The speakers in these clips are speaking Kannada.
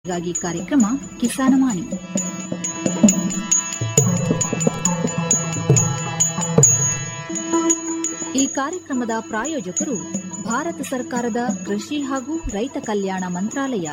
ಗಾಗಿ ಕಾರ್ಯಕ್ರಮ ಕಿಸಾನವಾಣಿ ಈ ಕಾರ್ಯಕ್ರಮದ ಪ್ರಾಯೋಜಕರು ಭಾರತ ಸರ್ಕಾರದ ಕೃಷಿ ಹಾಗೂ ರೈತ ಕಲ್ಯಾಣ ಮಂತ್ರಾಲಯ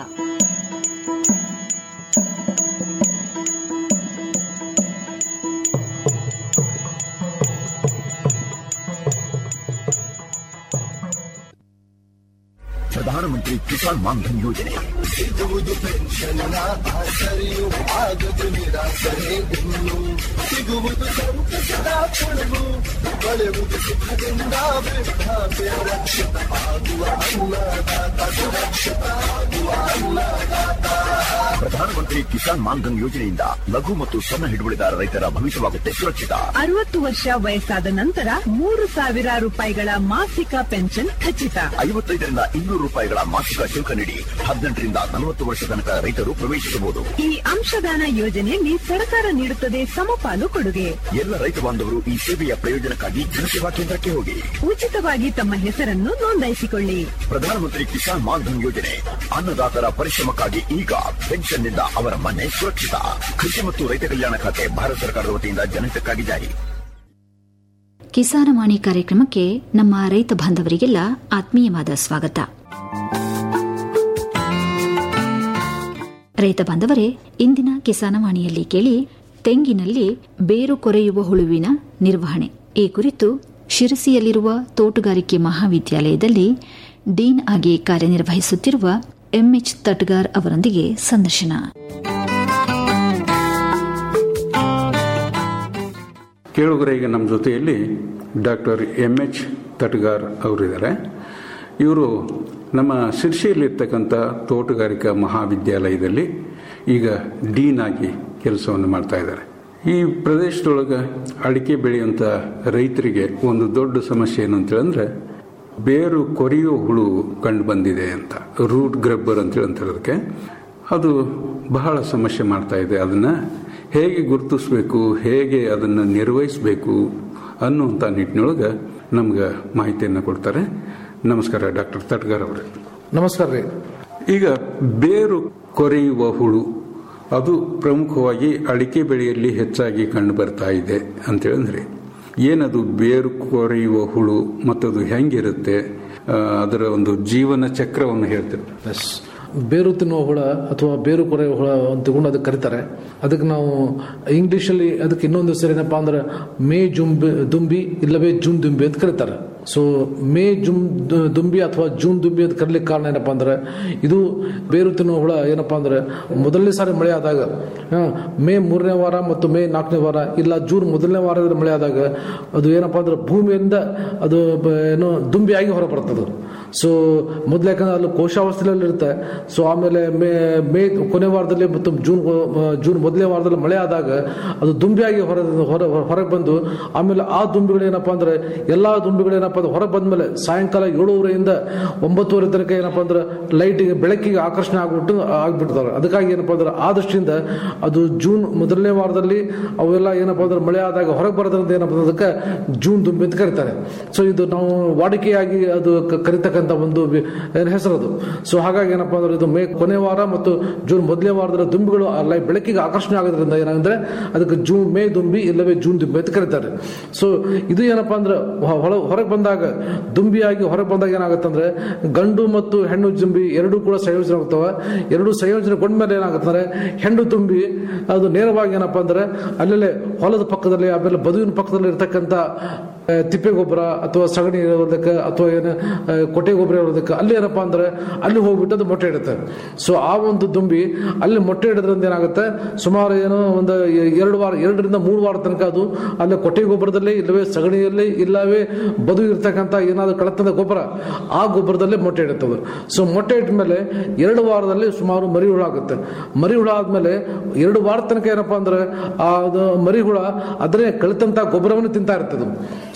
ಪ್ರಧಾನಮಂತ್ರಿ ಕಿಸಾನ್ ಮಾನ್ಧನ್ ಯೋಜನೆ ಸಿಗುವುದು ಪೆನ್ಷನ್ನ ಆಸರೆಯು ಆಗದು ನಿರಾಸರೆ ಇನ್ನು ಸಿಗುವುದು ಸಂತಸದ ಕೊಡಲು ಕಳೆಯುವುದು ಸುಖದಿಂದ ವೃದ್ಧಾಪ್ಯ ರಕ್ಷಿತ ಆಗುವ ಅನ್ನದಾತ ಸುರಕ್ಷಿತ ಆಗುವ ಅನ್ನದಾತ ಪ್ರಧಾನಮಂತ್ರಿ ಕಿಸಾನ್ ಮಾನ್ಧನ್ ಯೋಜನೆಯಿಂದ ಲಘು ಮತ್ತು ಸಣ್ಣ ಹಿಡುವಳಿದಾರ ರೈತರ ಭವಿಷ್ಯವಾಗುತ್ತೆ ಸುರಕ್ಷಿತ ಅರವತ್ತು ವರ್ಷ ವಯಸ್ಸಾದ ನಂತರ ಮೂರು ಸಾವಿರ ರೂಪಾಯಿಗಳ ಮಾಸಿಕ ಪೆನ್ಷನ್ ಖಚಿತ ಐವತ್ತೈದರಿಂದ ಇನ್ನೂರು ರೂಪಾಯಿಗಳ ಮಾಸಿಕ ಶುಲ್ಕ ನೀಡಿ ಹದಿನೆಂಟರಿಂದ ನಲವತ್ತು ವರ್ಷ ತನಕ ರೈತರು ಪ್ರವೇಶಿಸಬಹುದು ಈ ಅಂಶದಾನ ಯೋಜನೆಯಲ್ಲಿ ಸರ್ಕಾರ ನೀಡುತ್ತದೆ ಸಮಪಾಲು ಕೊಡುಗೆ ಎಲ್ಲ ರೈತ ಬಾಂಧವರು ಈ ಸೇವೆಯ ಪ್ರಯೋಜನಕ್ಕಾಗಿ ಜನಸೇವಾ ಕೇಂದ್ರಕ್ಕೆ ಹೋಗಿ ಉಚಿತವಾಗಿ ತಮ್ಮ ಹೆಸರನ್ನು ನೋಂದಾಯಿಸಿಕೊಳ್ಳಿ ಪ್ರಧಾನಮಂತ್ರಿ ಕಿಸಾನ್ ಮಾನ್ಧನ್ ಯೋಜನೆ ಅನ್ನದಾತರ ಪರಿಶ್ರಮಕ್ಕಾಗಿ ಈಗ ಪೆನ್ಷನ್ನಿಂದ ಅವರ ಮನೆ ಸುರಕ್ಷಿತ ಕೃಷಿ ಮತ್ತು ರೈತ ಕಲ್ಯಾಣ ಖಾತೆ ಭಾರತ ಸರ್ಕಾರದ ವತಿಯಿಂದ ಜನಹಿತಕ್ಕಾಗಿ ಜಾರಿ ಕಿಸಾನವಾಣಿ ಕಾರ್ಯಕ್ರಮಕ್ಕೆ ನಮ್ಮ ರೈತ ಬಾಂಧವರಿಗೆಲ್ಲ ಆತ್ಮೀಯವಾದ ಸ್ವಾಗತ ರೈತ ಬಾಂಧವರೇ ಇಂದಿನ ಕಿಸಾನವಾಣಿಯಲ್ಲಿ ಕೇಳಿ ತೆಂಗಿನಲ್ಲಿ ಬೇರು ಕೊರೆಯುವ ಹುಳುವಿನ ನಿರ್ವಹಣೆ ಈ ಕುರಿತು ಶಿರಸಿಯಲ್ಲಿರುವ ತೋಟಗಾರಿಕೆ ಮಹಾವಿದ್ಯಾಲಯದಲ್ಲಿ ಡೀನ್ ಆಗಿ ಕಾರ್ಯನಿರ್ವಹಿಸುತ್ತಿರುವ ಎಂಎಚ್ ತಟ್ಗಾರ್ ಅವರೊಂದಿಗೆ ಸಂದರ್ಶನ ಕೇಳುಗರ ಈಗ ನಮ್ಮ ಜೊತೆಯಲ್ಲಿ ಡಾಕ್ಟರ್ ಎಂ ಎಚ್ ತಟಗಾರ್ ಅವರಿದ್ದಾರೆ ಇವರು ನಮ್ಮ ಶಿರ್ಷಿಯಲ್ಲಿರ್ತಕ್ಕಂಥ ತೋಟಗಾರಿಕಾ ಮಹಾವಿದ್ಯಾಲಯದಲ್ಲಿ ಈಗ ಡೀನ್ ಆಗಿ ಕೆಲಸವನ್ನು ಮಾಡ್ತಾ ಇದ್ದಾರೆ ಈ ಪ್ರದೇಶದೊಳಗೆ ಅಡಿಕೆ ಬೆಳೆಯುವಂಥ ರೈತರಿಗೆ ಒಂದು ದೊಡ್ಡ ಸಮಸ್ಯೆ ಏನು ಅಂತೇಳಂದ್ರೆ ಬೇರು ಕೊರೆಯೋ ಹುಳು ಕಂಡು ಬಂದಿದೆ ಅಂತ ರೂಟ್ ಗ್ರಬ್ಬರ್ ಅಂತೇಳಿ ಅಂತಾರೆ ಅದಕ್ಕೆ ಅದು ಬಹಳ ಸಮಸ್ಯೆ ಮಾಡ್ತಾ ಇದೆ ಅದನ್ನು ಹೇಗೆ ಗುರುತಿಸ್ಬೇಕು ಹೇಗೆ ಅದನ್ನು ನಿರ್ವಹಿಸಬೇಕು ಅನ್ನುವಂಥ ನಿಟ್ಟಿನೊಳಗೆ ನಮ್ಗೆ ಮಾಹಿತಿಯನ್ನು ಕೊಡ್ತಾರೆ ನಮಸ್ಕಾರ ಡಾಕ್ಟರ್ ತಟ್ಗಾರ್ ಅವರೇ ನಮಸ್ಕಾರ ರೀ ಈಗ ಬೇರು ಕೊರೆಯುವ ಹುಳು ಅದು ಪ್ರಮುಖವಾಗಿ ಅಡಿಕೆ ಬೆಳೆಯಲ್ಲಿ ಹೆಚ್ಚಾಗಿ ಕಂಡು ಬರ್ತಾ ಇದೆ ಅಂತೇಳಿದ್ರೆ ಏನದು ಬೇರು ಕೊರೆಯುವ ಹುಳು ಮತ್ತದು ಹೆಂಗಿರುತ್ತೆ ಆ, ಅದರ ಒಂದು ಜೀವನ ಚಕ್ರವನ್ನು ಹೇಳ್ತೀರಿ ಎಸ್ ಬೇರು ತಿನ್ನುವ ಹುಳ ಅಥವಾ ಬೇರು ಕೊರೆಯುವ ಹುಳ ಅಂತ ಕೂಡ ಅದಕ್ಕೆ ಕರೀತಾರೆ ಅದಕ್ಕೆ ನಾವು ಇಂಗ್ಲಿಷಲ್ಲಿ ಅದಕ್ಕೆ ಇನ್ನೊಂದು ಹೆಸರು ಏನಪ್ಪಾ ಅಂದ್ರೆ ಮೇ ಜುಂಬಿ ದುಂಬಿ ಇಲ್ಲವೇ ಜೂನ್ ದುಂಬಿ ಅಂತ ಕರೀತಾರೆ ಸೊ ಮೇ ಜುಮ್ ದು- ದುಂಬಿ ಅಥವಾ ಜೂನ್ ದುಂಬಿ ಅಂತ ಕರೀಲಿಕ್ಕೆ ಕಾರಣ ಏನಪ್ಪಾ ಅಂದ್ರೆ ಇದು ಬೇರು ತಿನ್ನುವ ಹುಳ ಏನಪ್ಪಾ ಅಂದ್ರೆ ಮೊದಲನೇ ಸಾರಿ ಮಳೆ ಆದಾಗ ಆ, ಮೇ ಮೂರನೇ ವಾರ ಮತ್ತು ಮೇ ನಾಲ್ಕನೇ ವಾರ ಇಲ್ಲ ಜೂನ್ ಮೊದಲನೇ ವಾರದಲ್ಲಿ ಮಳೆ ಆದಾಗ ಅದು ಏನಪ್ಪಾ ಅಂದ್ರೆ ಭೂಮಿಯಿಂದ ಅದು ಬ- ಏನೋ ದುಂಬಿಯಾಗಿ ಹೊರ ಬರ್ತದೆ ಸೊ ಮೊದಲು ಯಾಕಂದ್ರೆ ಅಲ್ಲಿ ಕೋಶಾವಸ್ಥೆಯಲ್ಲಿ ಇರುತ್ತೆ ಸೊ ಆಮೇಲೆ ಮೇ ಮೇ ಕೊನೆ ವಾರದಲ್ಲಿ ಮತ್ತು ಜೂನ್ ಜೂನ್ ಮೊದಲನೇ ವಾರದಲ್ಲಿ ಮಳೆ ಆದಾಗ ಅದು ದುಂಬಿಯಾಗಿ ಹೊರ ಹೊರ ಹೊರಗೆ ಬಂದು ಆಮೇಲೆ ಆ ದುಂಬಿಗಳೇನಪ್ಪ ಅಂದ್ರೆ ಎಲ್ಲಾ ದುಂಬಿಗಳೇನಪ್ಪ ಅಂದ್ರೆ ಹೊರಗೆ ಬಂದ್ಮೇಲೆ ಸಾಯಂಕಾಲ ಏಳುವರೆಯಿಂದ ಒಂಬತ್ತುವರೆ ತನಕ ಏನಪ್ಪ ಅಂದ್ರೆ ಲೈಟಿಗೆ ಬೆಳಕಿಗೆ ಆಕರ್ಷಣೆ ಆಗ್ಬಿಟ್ಟು ಆಗ್ಬಿಡ್ತಾರೆ ಅದಕ್ಕಾಗಿ ಏನಪ್ಪ ಅಂದ್ರೆ ಆ ದೃಷ್ಟಿಯಿಂದ ಅದು ಜೂನ್ ಮೊದಲನೇ ವಾರದಲ್ಲಿ ಅವೆಲ್ಲ ಏನಪ್ಪ ಅಂದ್ರೆ ಮಳೆ ಆದಾಗ ಹೊರಗೆ ಬರೋದ್ರಿಂದ ಏನಪ್ಪ ಅಂದ್ರೆ ಅದಕ್ಕೆ ಜೂನ್ ದುಂಬಿ ಅಂತ ಕರೀತಾರೆ ಸೊ ಇದು ನಾವು ವಾಡಿಕೆಯಾಗಿ ಅದು ಕ- ಕರಿತಕ್ಕಂಥ ಒಂದು ವಿ- ಏನ್ ಹೆಸರು ಅದು ಸೊ ಹಾಗಾಗಿ ಏನಪ್ಪ ಅಂದ್ರೆ ಇದು ಮೇ ಕೊನೆ ವಾರ ಮತ್ತು ಜೂನ್ ಮೊದಲನೇ ವಾರದಲ್ಲಿ ದುಂಬಿಗಳು ಆ ಲೈ- ಬೆಳಕಿಗೆ ಆಕರ್ಷಣೆ ಆಗೋದ್ರಿಂದ ಏನಂದ್ರೆ ಅದಕ್ಕೆ ಜೂನ್ ಮೇ ದುಂಬಿ ಇಲ್ಲವೇ ಜೂನ್ ದುಂಬಿ ಅಂತ ಕರೀತಾರೆ ಸೊ ಇದು ಏನಪ್ಪಾ ಅಂದ್ರೆ ಹೊರಗೆ ಬಂದಾಗ ದುಂಬಿಯಾಗಿ ಹೊರಗೆ ಬಂದಾಗ ಏನಾಗುತ್ತೆ ಅಂದ್ರೆ ಗಂಡು ಮತ್ತು ಹೆಣ್ಣು ದುಂಬಿ ಎರಡೂ ಕೂಡ ಸಂಯೋಜನೆ ಆಗ್ತವೆ ಎರಡು ಸಂಯೋಜನೆಗೊಂಡ್ಮೇಲೆ ಏನಾಗುತ್ತೆ ಅಂದ್ರೆ ಹೆಣ್ಣು ತುಂಬಿ ಅದು ನೇರವಾಗಿ ಏನಪ್ಪಾ ಅಂದ್ರೆ ಅಲ್ಲಲ್ಲೇ ಹೊಲದ ಪಕ್ಕದಲ್ಲಿ ಆಮೇಲೆ ಬದುವಿನ ಪಕ್ಕದಲ್ಲಿ ಇರ್ತಕ್ಕಂಥ ಆ, ತಿಪ್ಪೆ ಗೊಬ್ಬರ ಅಥವಾ ಸಗಣಿ ಇರೋದಕ್ಕೆ ಅಥವಾ ಏನು ಆ, ಕೊಟ್ಟೆ ಗೊಬ್ಬರ ಇರೋದಕ್ಕೆ ಅಲ್ಲಿ ಏನಪ್ಪಾ ಅಂದ್ರೆ ಅಲ್ಲಿ ಹೋಗ್ಬಿಟ್ಟು ಅದು ಮೊಟ್ಟೆ ಇಡುತ್ತೆ ಸೊ ಆ ಒಂದು ದುಂಬಿ ಅಲ್ಲಿ ಮೊಟ್ಟೆ ಇಡೋದ್ರಿಂದ ಏನಾಗುತ್ತೆ ಸುಮಾರು ಏನೋ ಒಂದು ಎರಡು ವಾರ ಎರಡರಿಂದ ಮೂರು ವಾರ ತನಕ ಅದು ಅಲ್ಲಿ ಕೊಟ್ಟೆ ಗೊಬ್ಬರದಲ್ಲಿ ಇಲ್ಲವೇ ಸಗಣಿಯಲ್ಲಿ ಇಲ್ಲವೇ ಬದು ಇರ್ತಕ್ಕಂಥ ಏನಾದ್ರು ಕಳತದ ಗೊಬ್ಬರ ಆ ಗೊಬ್ಬರದಲ್ಲೇ ಮೊಟ್ಟೆ ಇಡುತ್ತದೆ ಸೊ ಮೊಟ್ಟೆ ಇಟ್ಟ ಮೇಲೆ ಎರಡು ವಾರದಲ್ಲಿ ಸುಮಾರು ಮರಿ ಹುಳ ಆಗುತ್ತೆ ಮರಿ ಹುಳ ಆದ್ಮೇಲೆ ಎರಡು ವಾರ ತನಕ ಏನಪ್ಪಾ ಅಂದ್ರೆ ಆ ಅದು ಮರಿ ಹುಳ ಅದನ್ನೇ ಕಳಿತಂತ ಗೊಬ್ಬರವನ್ನು ತಿಂತಾ ಇರ್ತದೆ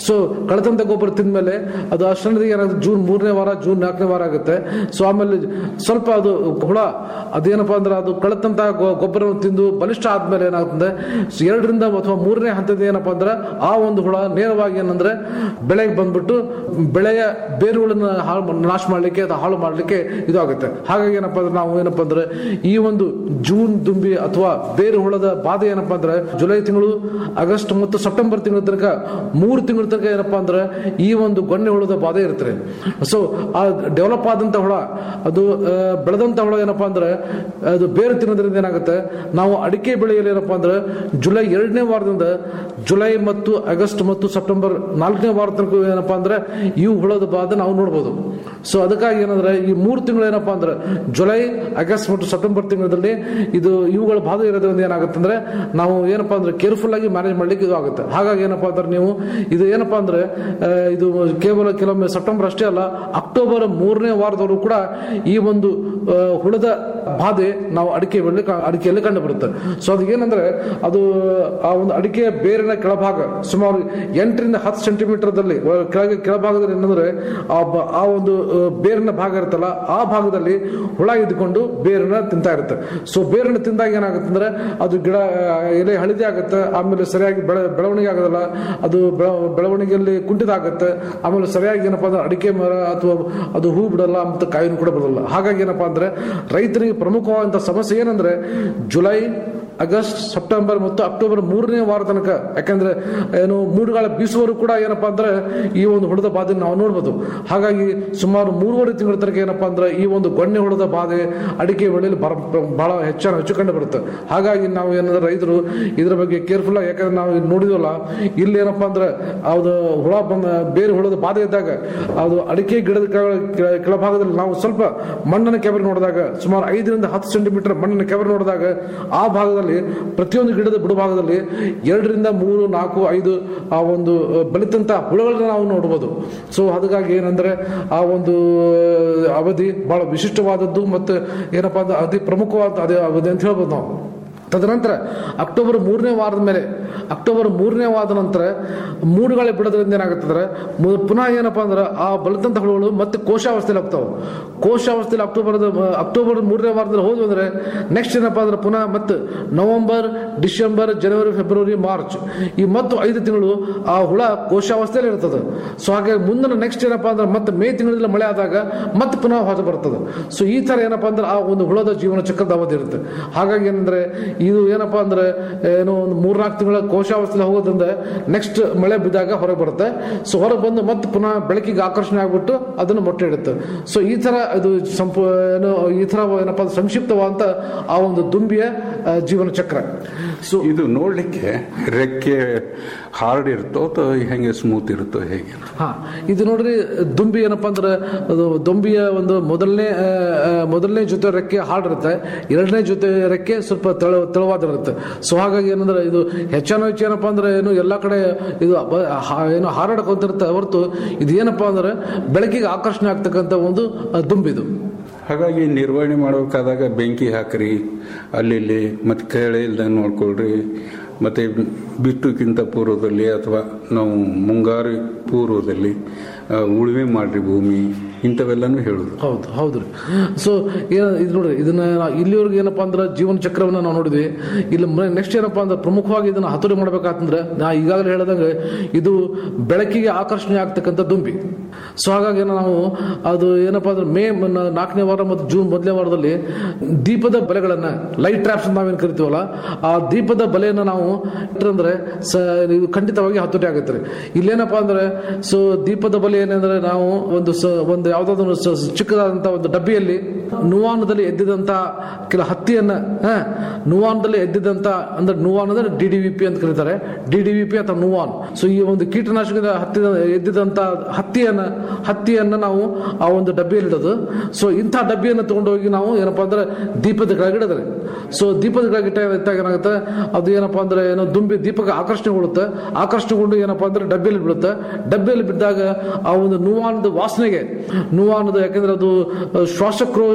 ಸೊ ಕಳತಂತ ಗೊಬ್ಬರ ತಿಂದ್ಮೇಲೆ ಅದು ಅಷ್ಟರಲ್ಲಿ ಏನಾಗುತ್ತೆ ಜೂನ್ ಮೂರನೇ ವಾರ ಜೂನ್ ನಾಲ್ಕನೇ ವಾರ ಆಗುತ್ತೆ ಸೊ ಆಮೇಲೆ ಸ್ವಲ್ಪ ಅದು ಹುಳ ಅದೇನಪ್ಪ ಅಂದ್ರೆ ಅದು ಕಳತಂತ ಗೊಬ್ಬರವನ್ನು ತಿಂದು ಬಲಿಷ್ಠ ಆದ್ಮೇಲೆ ಏನಾಗ್ತದೆ ಸೊ ಎರಡರಿಂದ ಅಥವಾ ಮೂರನೇ ಹಂತದ ಏನಪ್ಪ ಅಂದ್ರೆ ಆ ಒಂದು ಹುಳ ನೇರವಾಗಿ ಏನಂದ್ರೆ ಬೆಳೆಗೆ ಬಂದ್ಬಿಟ್ಟು ಬೆಳೆಯ ಬೇರುಗಳನ್ನ ಹಾಳು ಮಾಡ್- ನಾಶ ಮಾಡಲಿಕ್ಕೆ ಅದು ಹಾಳು ಮಾಡಲಿಕ್ಕೆ ಇದು ಆಗುತ್ತೆ ಹಾಗಾಗಿ ಏನಪ್ಪ ಅಂದ್ರೆ ನಾವು ಏನಪ್ಪ ಅಂದ್ರೆ ಈ ಒಂದು ಜೂನ್ ದುಂಬಿ ಅಥವಾ ಬೇರು ಹುಳದ ಬಾಧೆ ಏನಪ್ಪ ಅಂದ್ರೆ ಜುಲೈ ತಿಂಗಳು ಆಗಸ್ಟ್ ಮತ್ತು ಸೆಪ್ಟೆಂಬರ್ ತಿಂಗಳ ತನಕ ಮೂರು ತಿಂಗಳ ತನಕ ಏನಪ್ಪ ಅಂದ್ರೆ ಈ ಒಂದು ಗೊಣ್ಣೆ ಹುಳದ ಬಾಧೆ ಇರ್ತದೆ ಸೊ ಆ ಡೆವಲಪ್ ಆದಂತ ಹುಳ ಅದು ಆ, ಬೆಳೆದಂತ ಹುಳ ಏನಪ್ಪ ಅಂದ್ರೆ ಅದು ಬೇರು ತಿನ್ನೋದ್ರಿಂದ ಏನಾಗುತ್ತೆ ನಾವು ಅಡಿಕೆ ಬೆಳೆಯಲ್ಲಿ ಏನಪ್ಪ ಅಂದ್ರೆ ಜುಲೈ ಎರಡನೇ ವಾರದಿಂದ ಜುಲೈ ಮತ್ತು ಆಗಸ್ಟ್ ಮತ್ತು ಸೆಪ್ಟೆಂಬರ್ ನಾಲ್ಕನೇ ವಾರ ತನಕ ಏನಪ್ಪ ಅಂದ್ರೆ ಈ ಹುಳದ ಬಾಧೆ ನಾವು ನೋಡ್ಬೋದು ಸೊ ಅದಕ್ಕಾಗಿ ಏನಂದ್ರೆ ಈ ಮೂರು ತಿಂಗಳು ಏನಪ್ಪ ಅಂದ್ರೆ ಜುಲೈ ಆಗಸ್ಟ್ ಮತ್ತು ಸೆಪ್ಟೆಂಬರ್ ತಿಂಗಳಲ್ಲಿ ಇದು ಇವುಗಳ ಬಾಧೆ ಇರೋದ್ರಿಂದ ಏನಾಗುತ್ತೆ ಅಂದ್ರೆ ನಾವು ಏನಪ್ಪಾ ಅಂದ್ರೆ ಕೇರ್ಫುಲ್ ಆಗಿ ಮ್ಯಾನೇಜ್ ಮಾಡ್ಲಿಕ್ಕೆ ಇದು ಆಗುತ್ತೆ ಹಾಗಾಗಿ ಏನಪ್ಪಾ ಅಂದ್ರೆ ನೀವು ಇದು ಏನಪ್ಪಾ ಅಂದ್ರೆ ಆ, ಇದು ಕೇವಲ ಕೆಲವೊಮ್ಮೆ ಸೆಪ್ಟೆಂಬರ್ ಅಷ್ಟೇ ಅಲ್ಲ ಅಕ್ಟೋಬರ್ ಮೂರನೇ ವಾರದವರೆಗೂ ಕೂಡ ಈ ಒಂದು ಆ, ಹುಳದ ಬಾಧೆ ನಾವು ಅಡಿಕೆ ಬೆಳೆ ಅಡಿಕೆಯಲ್ಲಿ ಕಂಡು ಬರುತ್ತೆ ಸೊ ಅದು ಏನಂದ್ರೆ ಅದು ಆ ಒಂದು ಅಡಿಕೆಯ ಬೇರಿನ ಕೆಳಭಾಗ ಸುಮಾರು ಎಂಟರಿಂದ ಹತ್ತು ಸೆಂಟಿಮೀಟರ್ದಲ್ಲಿ ಕೆಳಗೆ ಕೆಳಭಾಗದಲ್ಲಿ ಏನಂದ್ರೆ ಆ ಬ- ಆ ಒಂದು ಆ, ಬೇರಿನ ಭಾಗ ಇರುತ್ತಲ್ಲ ಆ ಭಾಗದಲ್ಲಿ ಹುಳ ಇದ್ಕೊಂಡು ಬೇರನ್ನ ತಿಂತಾ ಇರುತ್ತೆ ಸೊ ಬೇರನ್ನ ತಿಂದಾಗ ಏನಾಗುತ್ತೆ ಅಂದ್ರೆ ಅದು ಗಿಡ ಆ, ಎಲೆ ಹಳದಿ ಆಗುತ್ತೆ ಆಮೇಲೆ ಸರಿಯಾಗಿ ಬೆಳೆ ಬೆಳವಣಿಗೆ ಆಗೋದಿಲ್ಲ ಅದು ಬೆಳ- ಬೆಳವಣಿಗೆಯಲ್ಲಿ ಕುಂಠಿತ ಆಗುತ್ತೆ ಆಮೇಲೆ ಸರಿಯಾಗಿ ಏನಪ್ಪಾ ಅಂದ್ರೆ ಅಡಿಕೆ ಮರ ಅಥವಾ ಅದು ಹೂ ಬಿಡಲ್ಲ ಮತ್ತು ಕಾಯಿನೂ ಕೂಡ ಬರಲ್ಲ ಹಾಗಾಗಿ ಏನಪ್ಪಾ ಅಂದ್ರೆ ರೈತರಿಗೆ ಪ್ರಮುಖವಾದಂತ ಸಮಸ್ಯೆ ಏನಂದ್ರೆ ಜುಲೈ ಆಗಸ್ಟ್ ಸೆಪ್ಟೆಂಬರ್ ಮತ್ತು ಅಕ್ಟೋಬರ್ ಮೂರನೇ ವಾರ ತನಕ ಯಾಕಂದ್ರೆ ಏನು ಮೂಡುಗಾಲ ಬೀಸುವವರು ಕೂಡ ಏನಪ್ಪಾ ಅಂದ್ರೆ ಈ ಒಂದು ಹುಳದ ಬಾಧೆ ನಾವು ನೋಡ್ಬೋದು ಹಾಗಾಗಿ ಸುಮಾರು ಮೂರುವರೆ ತಿಂಗಳ ತನಕ ಏನಪ್ಪಾ ಅಂದ್ರೆ ಈ ಒಂದು ಗೊಣ್ಣೆ ಹುಳದ ಬಾಧೆ ಅಡಿಕೆ ಬೆಳೆಯಲ್ಲಿ ಬರ ಬಹಳ ಹೆಚ್ಚಾಗಿ ಹೆಚ್ಚು ಕಂಡು ಬರುತ್ತೆ ಹಾಗಾಗಿ ನಾವು ಏನಂದ್ರೆ ರೈತರು ಇದ್ರ ಬಗ್ಗೆ ಕೇರ್ಫುಲ್ ಆಗಿ ಯಾಕಂದ್ರೆ ನಾವು ಇಲ್ಲಿ ನೋಡಿದ್ವಲ್ಲ ಇಲ್ಲಿ ಏನಪ್ಪಾ ಅಂದ್ರೆ ಅದು ಹುಳ ಬಂದ ಬೇರೆ ಹುಳದ ಬಾಧೆ ಇದ್ದಾಗ ಅದು ಅಡಿಕೆ ಗಿಡದ ಕೆಳ- ಕೆಳ- ಕೆಳಭಾಗದಲ್ಲಿ ನಾವು ಸ್ವಲ್ಪ ಮಣ್ಣನ್ನು ಕೆಬರಿ ನೋಡಿದಾಗ ಸುಮಾರು ಐದರಿಂದ ಹತ್ತು ಸೆಂಟಿಮೀಟರ್ ಮಣ್ಣನ್ನು ಕೆಬರಿ ನೋಡಿದಾಗ ಆ ಭಾಗದಲ್ಲಿ ಪ್ರತಿಯೊಂದು ಗಿಡದ ಬುಡಭಾಗದಲ್ಲಿ ಎರಡರಿಂದ ಮೂರು ನಾಲ್ಕು ಐದು ಆ ಒಂದು ಅಹ್, ಬಲಿತಂತ ಹುಳುಗಳನ್ನ ನಾವು ನೋಡ್ಬೋದು ಸೊ ಅದಕ್ಕಾಗಿ ಏನಂದ್ರೆ ಆ ಒಂದು ಅಹ್, ಅವಧಿ ಬಹಳ ವಿಶಿಷ್ಟವಾದದ್ದು ಮತ್ತು ಏನಪ್ಪಾ ಅಂದ್ರೆ ಅತಿ ಪ್ರಮುಖವಾದ ಅದೇ ಅವಧಿ ಅಂತ ಹೇಳ್ಬೋದು ನಾವು ತದನಂತರ ಅಕ್ಟೋಬರ್ ಮೂರನೇ ವಾರದ ಮೇಲೆ ಅಕ್ಟೋಬರ್ ಮೂರನೇ ವಾರದ ನಂತರ ಮೂಡುಗಾಳಿ ಬಿಡೋದ್ರಿಂದ ಏನಾಗುತ್ತಂದ್ರೆ ಮು- ಪುನಃ ಏನಪ್ಪಾ ಅಂದ್ರೆ ಆ ಬಲಿತಂತ ಹುಳುಗಳು ಮತ್ತೆ ಕೋಶಾವಸ್ಥೆಯಲ್ಲಿ ಹೋಗ್ತಾವೆ ಕೋಶಾವಸ್ಥೆಯಲ್ಲಿ ಅಕ್ಟೋಬರ್ ಅಕ್ಟೋಬರ್ ಮೂರನೇ ವಾರದಲ್ಲಿ ಹೋದ್ವು ಅಂದ್ರೆ ನೆಕ್ಸ್ಟ್ ಏನಪ್ಪಾ ಅಂದ್ರೆ ಪುನಃ ಮತ್ತೆ ನವೆಂಬರ್ ಡಿಸೆಂಬರ್ ಜನವರಿ ಫೆಬ್ರವರಿ ಮಾರ್ಚ್ ಈ ಮತ್ತು ಐದು ತಿಂಗಳು ಆ ಹುಳ ಕೋಶಾವಸ್ಥೆಯಲ್ಲಿ ಇರ್ತದೆ ಸೊ ಹಾಗೆ ಮುಂದಿನ ನೆಕ್ಸ್ಟ್ ಏನಪ್ಪಾ ಅಂದ್ರೆ ಮತ್ತೆ ಮೇ ತಿಂಗಳಲ್ಲಿ ಮಳೆ ಆದಾಗ ಮತ್ತೆ ಪುನಃ ಹೊಸ ಬರ್ತದೆ ಸೊ ಈ ತರ ಏನಪ್ಪಾ ಅಂದ್ರೆ ಆ ಒಂದು ಹುಳದ ಜೀವನ ಚಕ್ರದ ಅವಧಿ ಇರುತ್ತೆ ಹಾಗಾಗಿ ಏನಂದ್ರೆ ಇದು ಏನಪ್ಪಾ ಅಂದ್ರೆ ಏನೋ ಒಂದು ಮೂರ್ನಾಲ್ಕು ತಿಂಗಳ ಕೋಶಾವಸ್ಥೆಯಲ್ಲಿ ಹೋಗೋದ್ರಿಂದ ನೆಕ್ಸ್ಟ್ ಮಳೆ ಬಿದ್ದಾಗ ಹೊರಗೆ ಬರುತ್ತೆ ಸೊ ಹೊರಗೆ ಬಂದು ಮತ್ತೆ ಪುನಃ ಬೆಳಕಿಗೆ ಆಕರ್ಷಣೆ ಆಗ್ಬಿಟ್ಟು ಅದನ್ನು ಮೊಟ್ಟೆ ಇಡುತ್ತೆ ಸೊ ಈ ತರ ಇದು ಸಂಪೂ ಏನು ಈ ತರ ಏನಪ್ಪಾ ಅಂದ್ರೆ ಸಂಕ್ಷಿಪ್ತವಾದಂತ ಆ ಒಂದು ದುಂಬಿಯ ಆ, ಜೀವನ ಚಕ್ರ ಸೊ ಇದು ನೋಡ್ಲಿಕ್ಕೆ ರೆಕ್ಕೆ ಹಾರ್ಡ್ ಇರುತ್ತೋ ಅಥವಾ ಹೆಂಗೆ ಸ್ಮೂತ್ ಇರುತ್ತೋ ಹೇಗೆ ಹಾ ಇದು ನೋಡ್ರಿ ದುಂಬಿ ಏನಪ್ಪಾ ಅಂದ್ರೆ ಅದು ದುಂಬಿಯ ಒಂದು ಮೊದಲನೇ ಆ, ಆ, ಮೊದಲನೇ ಜೊತೆ ರೆಕ್ಕೆ ಹಾರ್ಡ್ ಇರುತ್ತೆ ಎರಡನೇ ಜೊತೆ ರೆಕ್ಕೆ ಸ್ವಲ್ಪ ತೆಳು ತೆಳುವಾದಿರುತ್ತೆ ಸೊ ಹಾಗಾಗಿ ಏನಂದ್ರೆ ಇದು ಹೆಚ್ಚಾನು ಹೆಚ್ಚು ಏನಪ್ಪಾ ಅಂದ್ರೆ ಏನು ಎಲ್ಲಾ ಕಡೆ ಇದು ಬ- ಹಾ- ಏನು ಹಾರಾಡಕೊಂತಿರುತ್ತೆ ಹೊರತು ಇದು ಏನಪ್ಪಾ ಅಂದ್ರೆ ಬೆಳಕಿಗೆ ಆಕರ್ಷಣೆ ಆಗ್ತಕ್ಕಂಥ ಒಂದು ಆ, ದುಂಬಿದು ಹಾಗಾಗಿ ನಿರ್ವಹಣೆ ಮಾಡಬೇಕಾದಾಗ ಬೆಂಕಿ ಹಾಕ್ರಿ ಅಲ್ಲಿ ಇಲ್ಲಿ ಮತ್ತೆ ಕೆಳೆ ಇಲ್ದಂಗೆ ನೋಡ್ಕೊಳ್ರಿ ಮತ್ತೆ ಬಿತ್ತುಕ್ಕಿಂತ ಪೂರ್ವದಲ್ಲಿ ಅಥವಾ ನಾವು ಮುಂಗಾರು ಪೂರ್ವದಲ್ಲಿ ಆ, ಉಳುಮೆ ಮಾಡ್ರಿ ಭೂಮಿ ಇಂಥವೆಲ್ಲನೂ ಹೇಳುದು ಹೌದು ಹೌದ್ರಿ ಸೊ ಏನ ಇದು ನೋಡ್ರಿ ಇದನ್ನ ನಾವು ಇಲ್ಲಿವರೆಗೆ ಏನಪ್ಪಾ ಅಂದ್ರೆ ಜೀವನ ಚಕ್ರವನ್ನ ನಾವು ನೋಡಿದ್ವಿ ಇಲ್ಲಿ ನೆಕ್ಸ್ಟ್ ಏನಪ್ಪಾ ಅಂದ್ರೆ ಪ್ರಮುಖವಾಗಿ ಇದನ್ನ ಹತೋಟಿ ಮಾಡ್ಬೇಕಂತಂದ್ರೆ ನಾ ಈಗಾಗಲೇ ಹೇಳ್ದಂಗೆ ಇದು ಬೆಳಕಿಗೆ ಆಕರ್ಷಣೆ ಆಗ್ತಕ್ಕಂಥ ದುಂಬಿ ಸೊ ಹಾಗಾಗಿ ನಾವು ಅದು ಏನಪ್ಪಾ ಅಂದ್ರೆ ಮೇ ಮ- ನಾಲ್ಕನೇ ವಾರ ಮತ್ತು ಜೂನ್ ಮೊದಲನೇ ವಾರದಲ್ಲಿ ದೀಪದ ಬಲೆಗಳನ್ನ ಲೈಟ್ ಟ್ರಾಪ್ಸ್ ನಾವೇನು ಕರಿತೀವಲ್ಲ ಆ ದೀಪದ ಬಲೆಯನ್ನ ನಾವು ಇಟ್ಟರಂದ್ರೆ ಸ ಇದು ಖಂಡಿತವಾಗಿ ಹತೋಟಿ ಆಗುತ್ತೆ ರೀ ಇಲ್ಲೇನಪ್ಪಾ ಅಂದ್ರೆ ಸೊ ದೀಪದ ಬಲೆ ಏನಂದ್ರೆ ನಾವು ಒಂದು ಸ ಒಂದು ಯಾವ್ದಾದ್ರು ಒಂದು ಸ- ಚಿಕ್ಕದಾದಂತ ಒಂದು ಡಬ್ಬಿಯಲ್ಲಿ ನುವಾನದಲ್ಲಿ ಎದ್ದಿದಂತ ಕೆಲ ಹತ್ತಿಯನ್ನ ಹ, ನುವಾನದಲ್ಲಿ ಎದ್ದಿದಂತ ಅಂದ್ರೆ ನುವಾನ್ ಅಂದ್ರೆ ಡಿ ಡಿ ವಿ ಪಿ ಅಂತ ಕರೀತಾರೆ ಡಿ ಡಿ ವಿ ಪಿ ಅಥವಾ ನುವಾನ್ ಸೊ ಈ ಒಂದು ಕೀಟನಾಶಕದ ಹತ್ತಿದ ಎದ್ದಿದಂತ ಹತ್ತಿಯನ್ನ ಹತ್ತಿಯನ್ನ ನಾವು ಆ ಒಂದು ಡಬ್ಬಿಯಲ್ಲಿ ಇಡೋದು ಸೊ ಇಂಥ ಡಬ್ಬಿಯನ್ನು ತಗೊಂಡೋಗಿ ನಾವು ಏನಪ್ಪಾ ಅಂದ್ರೆ ದೀಪದ ಕೆಳಗೆ ಇಡೋದ್ರಿ ಸೊ ದೀಪದ ಕೆಳಗೆ ಇಟ್ಟ ಇಟ್ಟಾಗ ಏನಾಗುತ್ತೆ ಅದು ಏನಪ್ಪಾ ಅಂದ್ರೆ ಏನೋ ದುಂಬಿ ದೀಪಕ್ಕೆ ಆಕರ್ಷಣೆಗೊಳ್ಳುತ್ತೆ ಆಕರ್ಷಣೆಗೊಂಡು ಏನಪ್ಪಾ ಅಂದ್ರೆ ಡಬ್ಬಿಯಲ್ಲಿ ಬೀಳುತ್ತೆ ಡಬ್ಬಿಯಲ್ಲಿ ಬಿದ್ದಾಗ ಆ ಒಂದು ನುವಾನದ ವಾಸನೆಗೆ ನುವಾನದ ಯಾಕಂದ್ರೆ ಅದು ಶ್ವಾಸಕ್ರೋ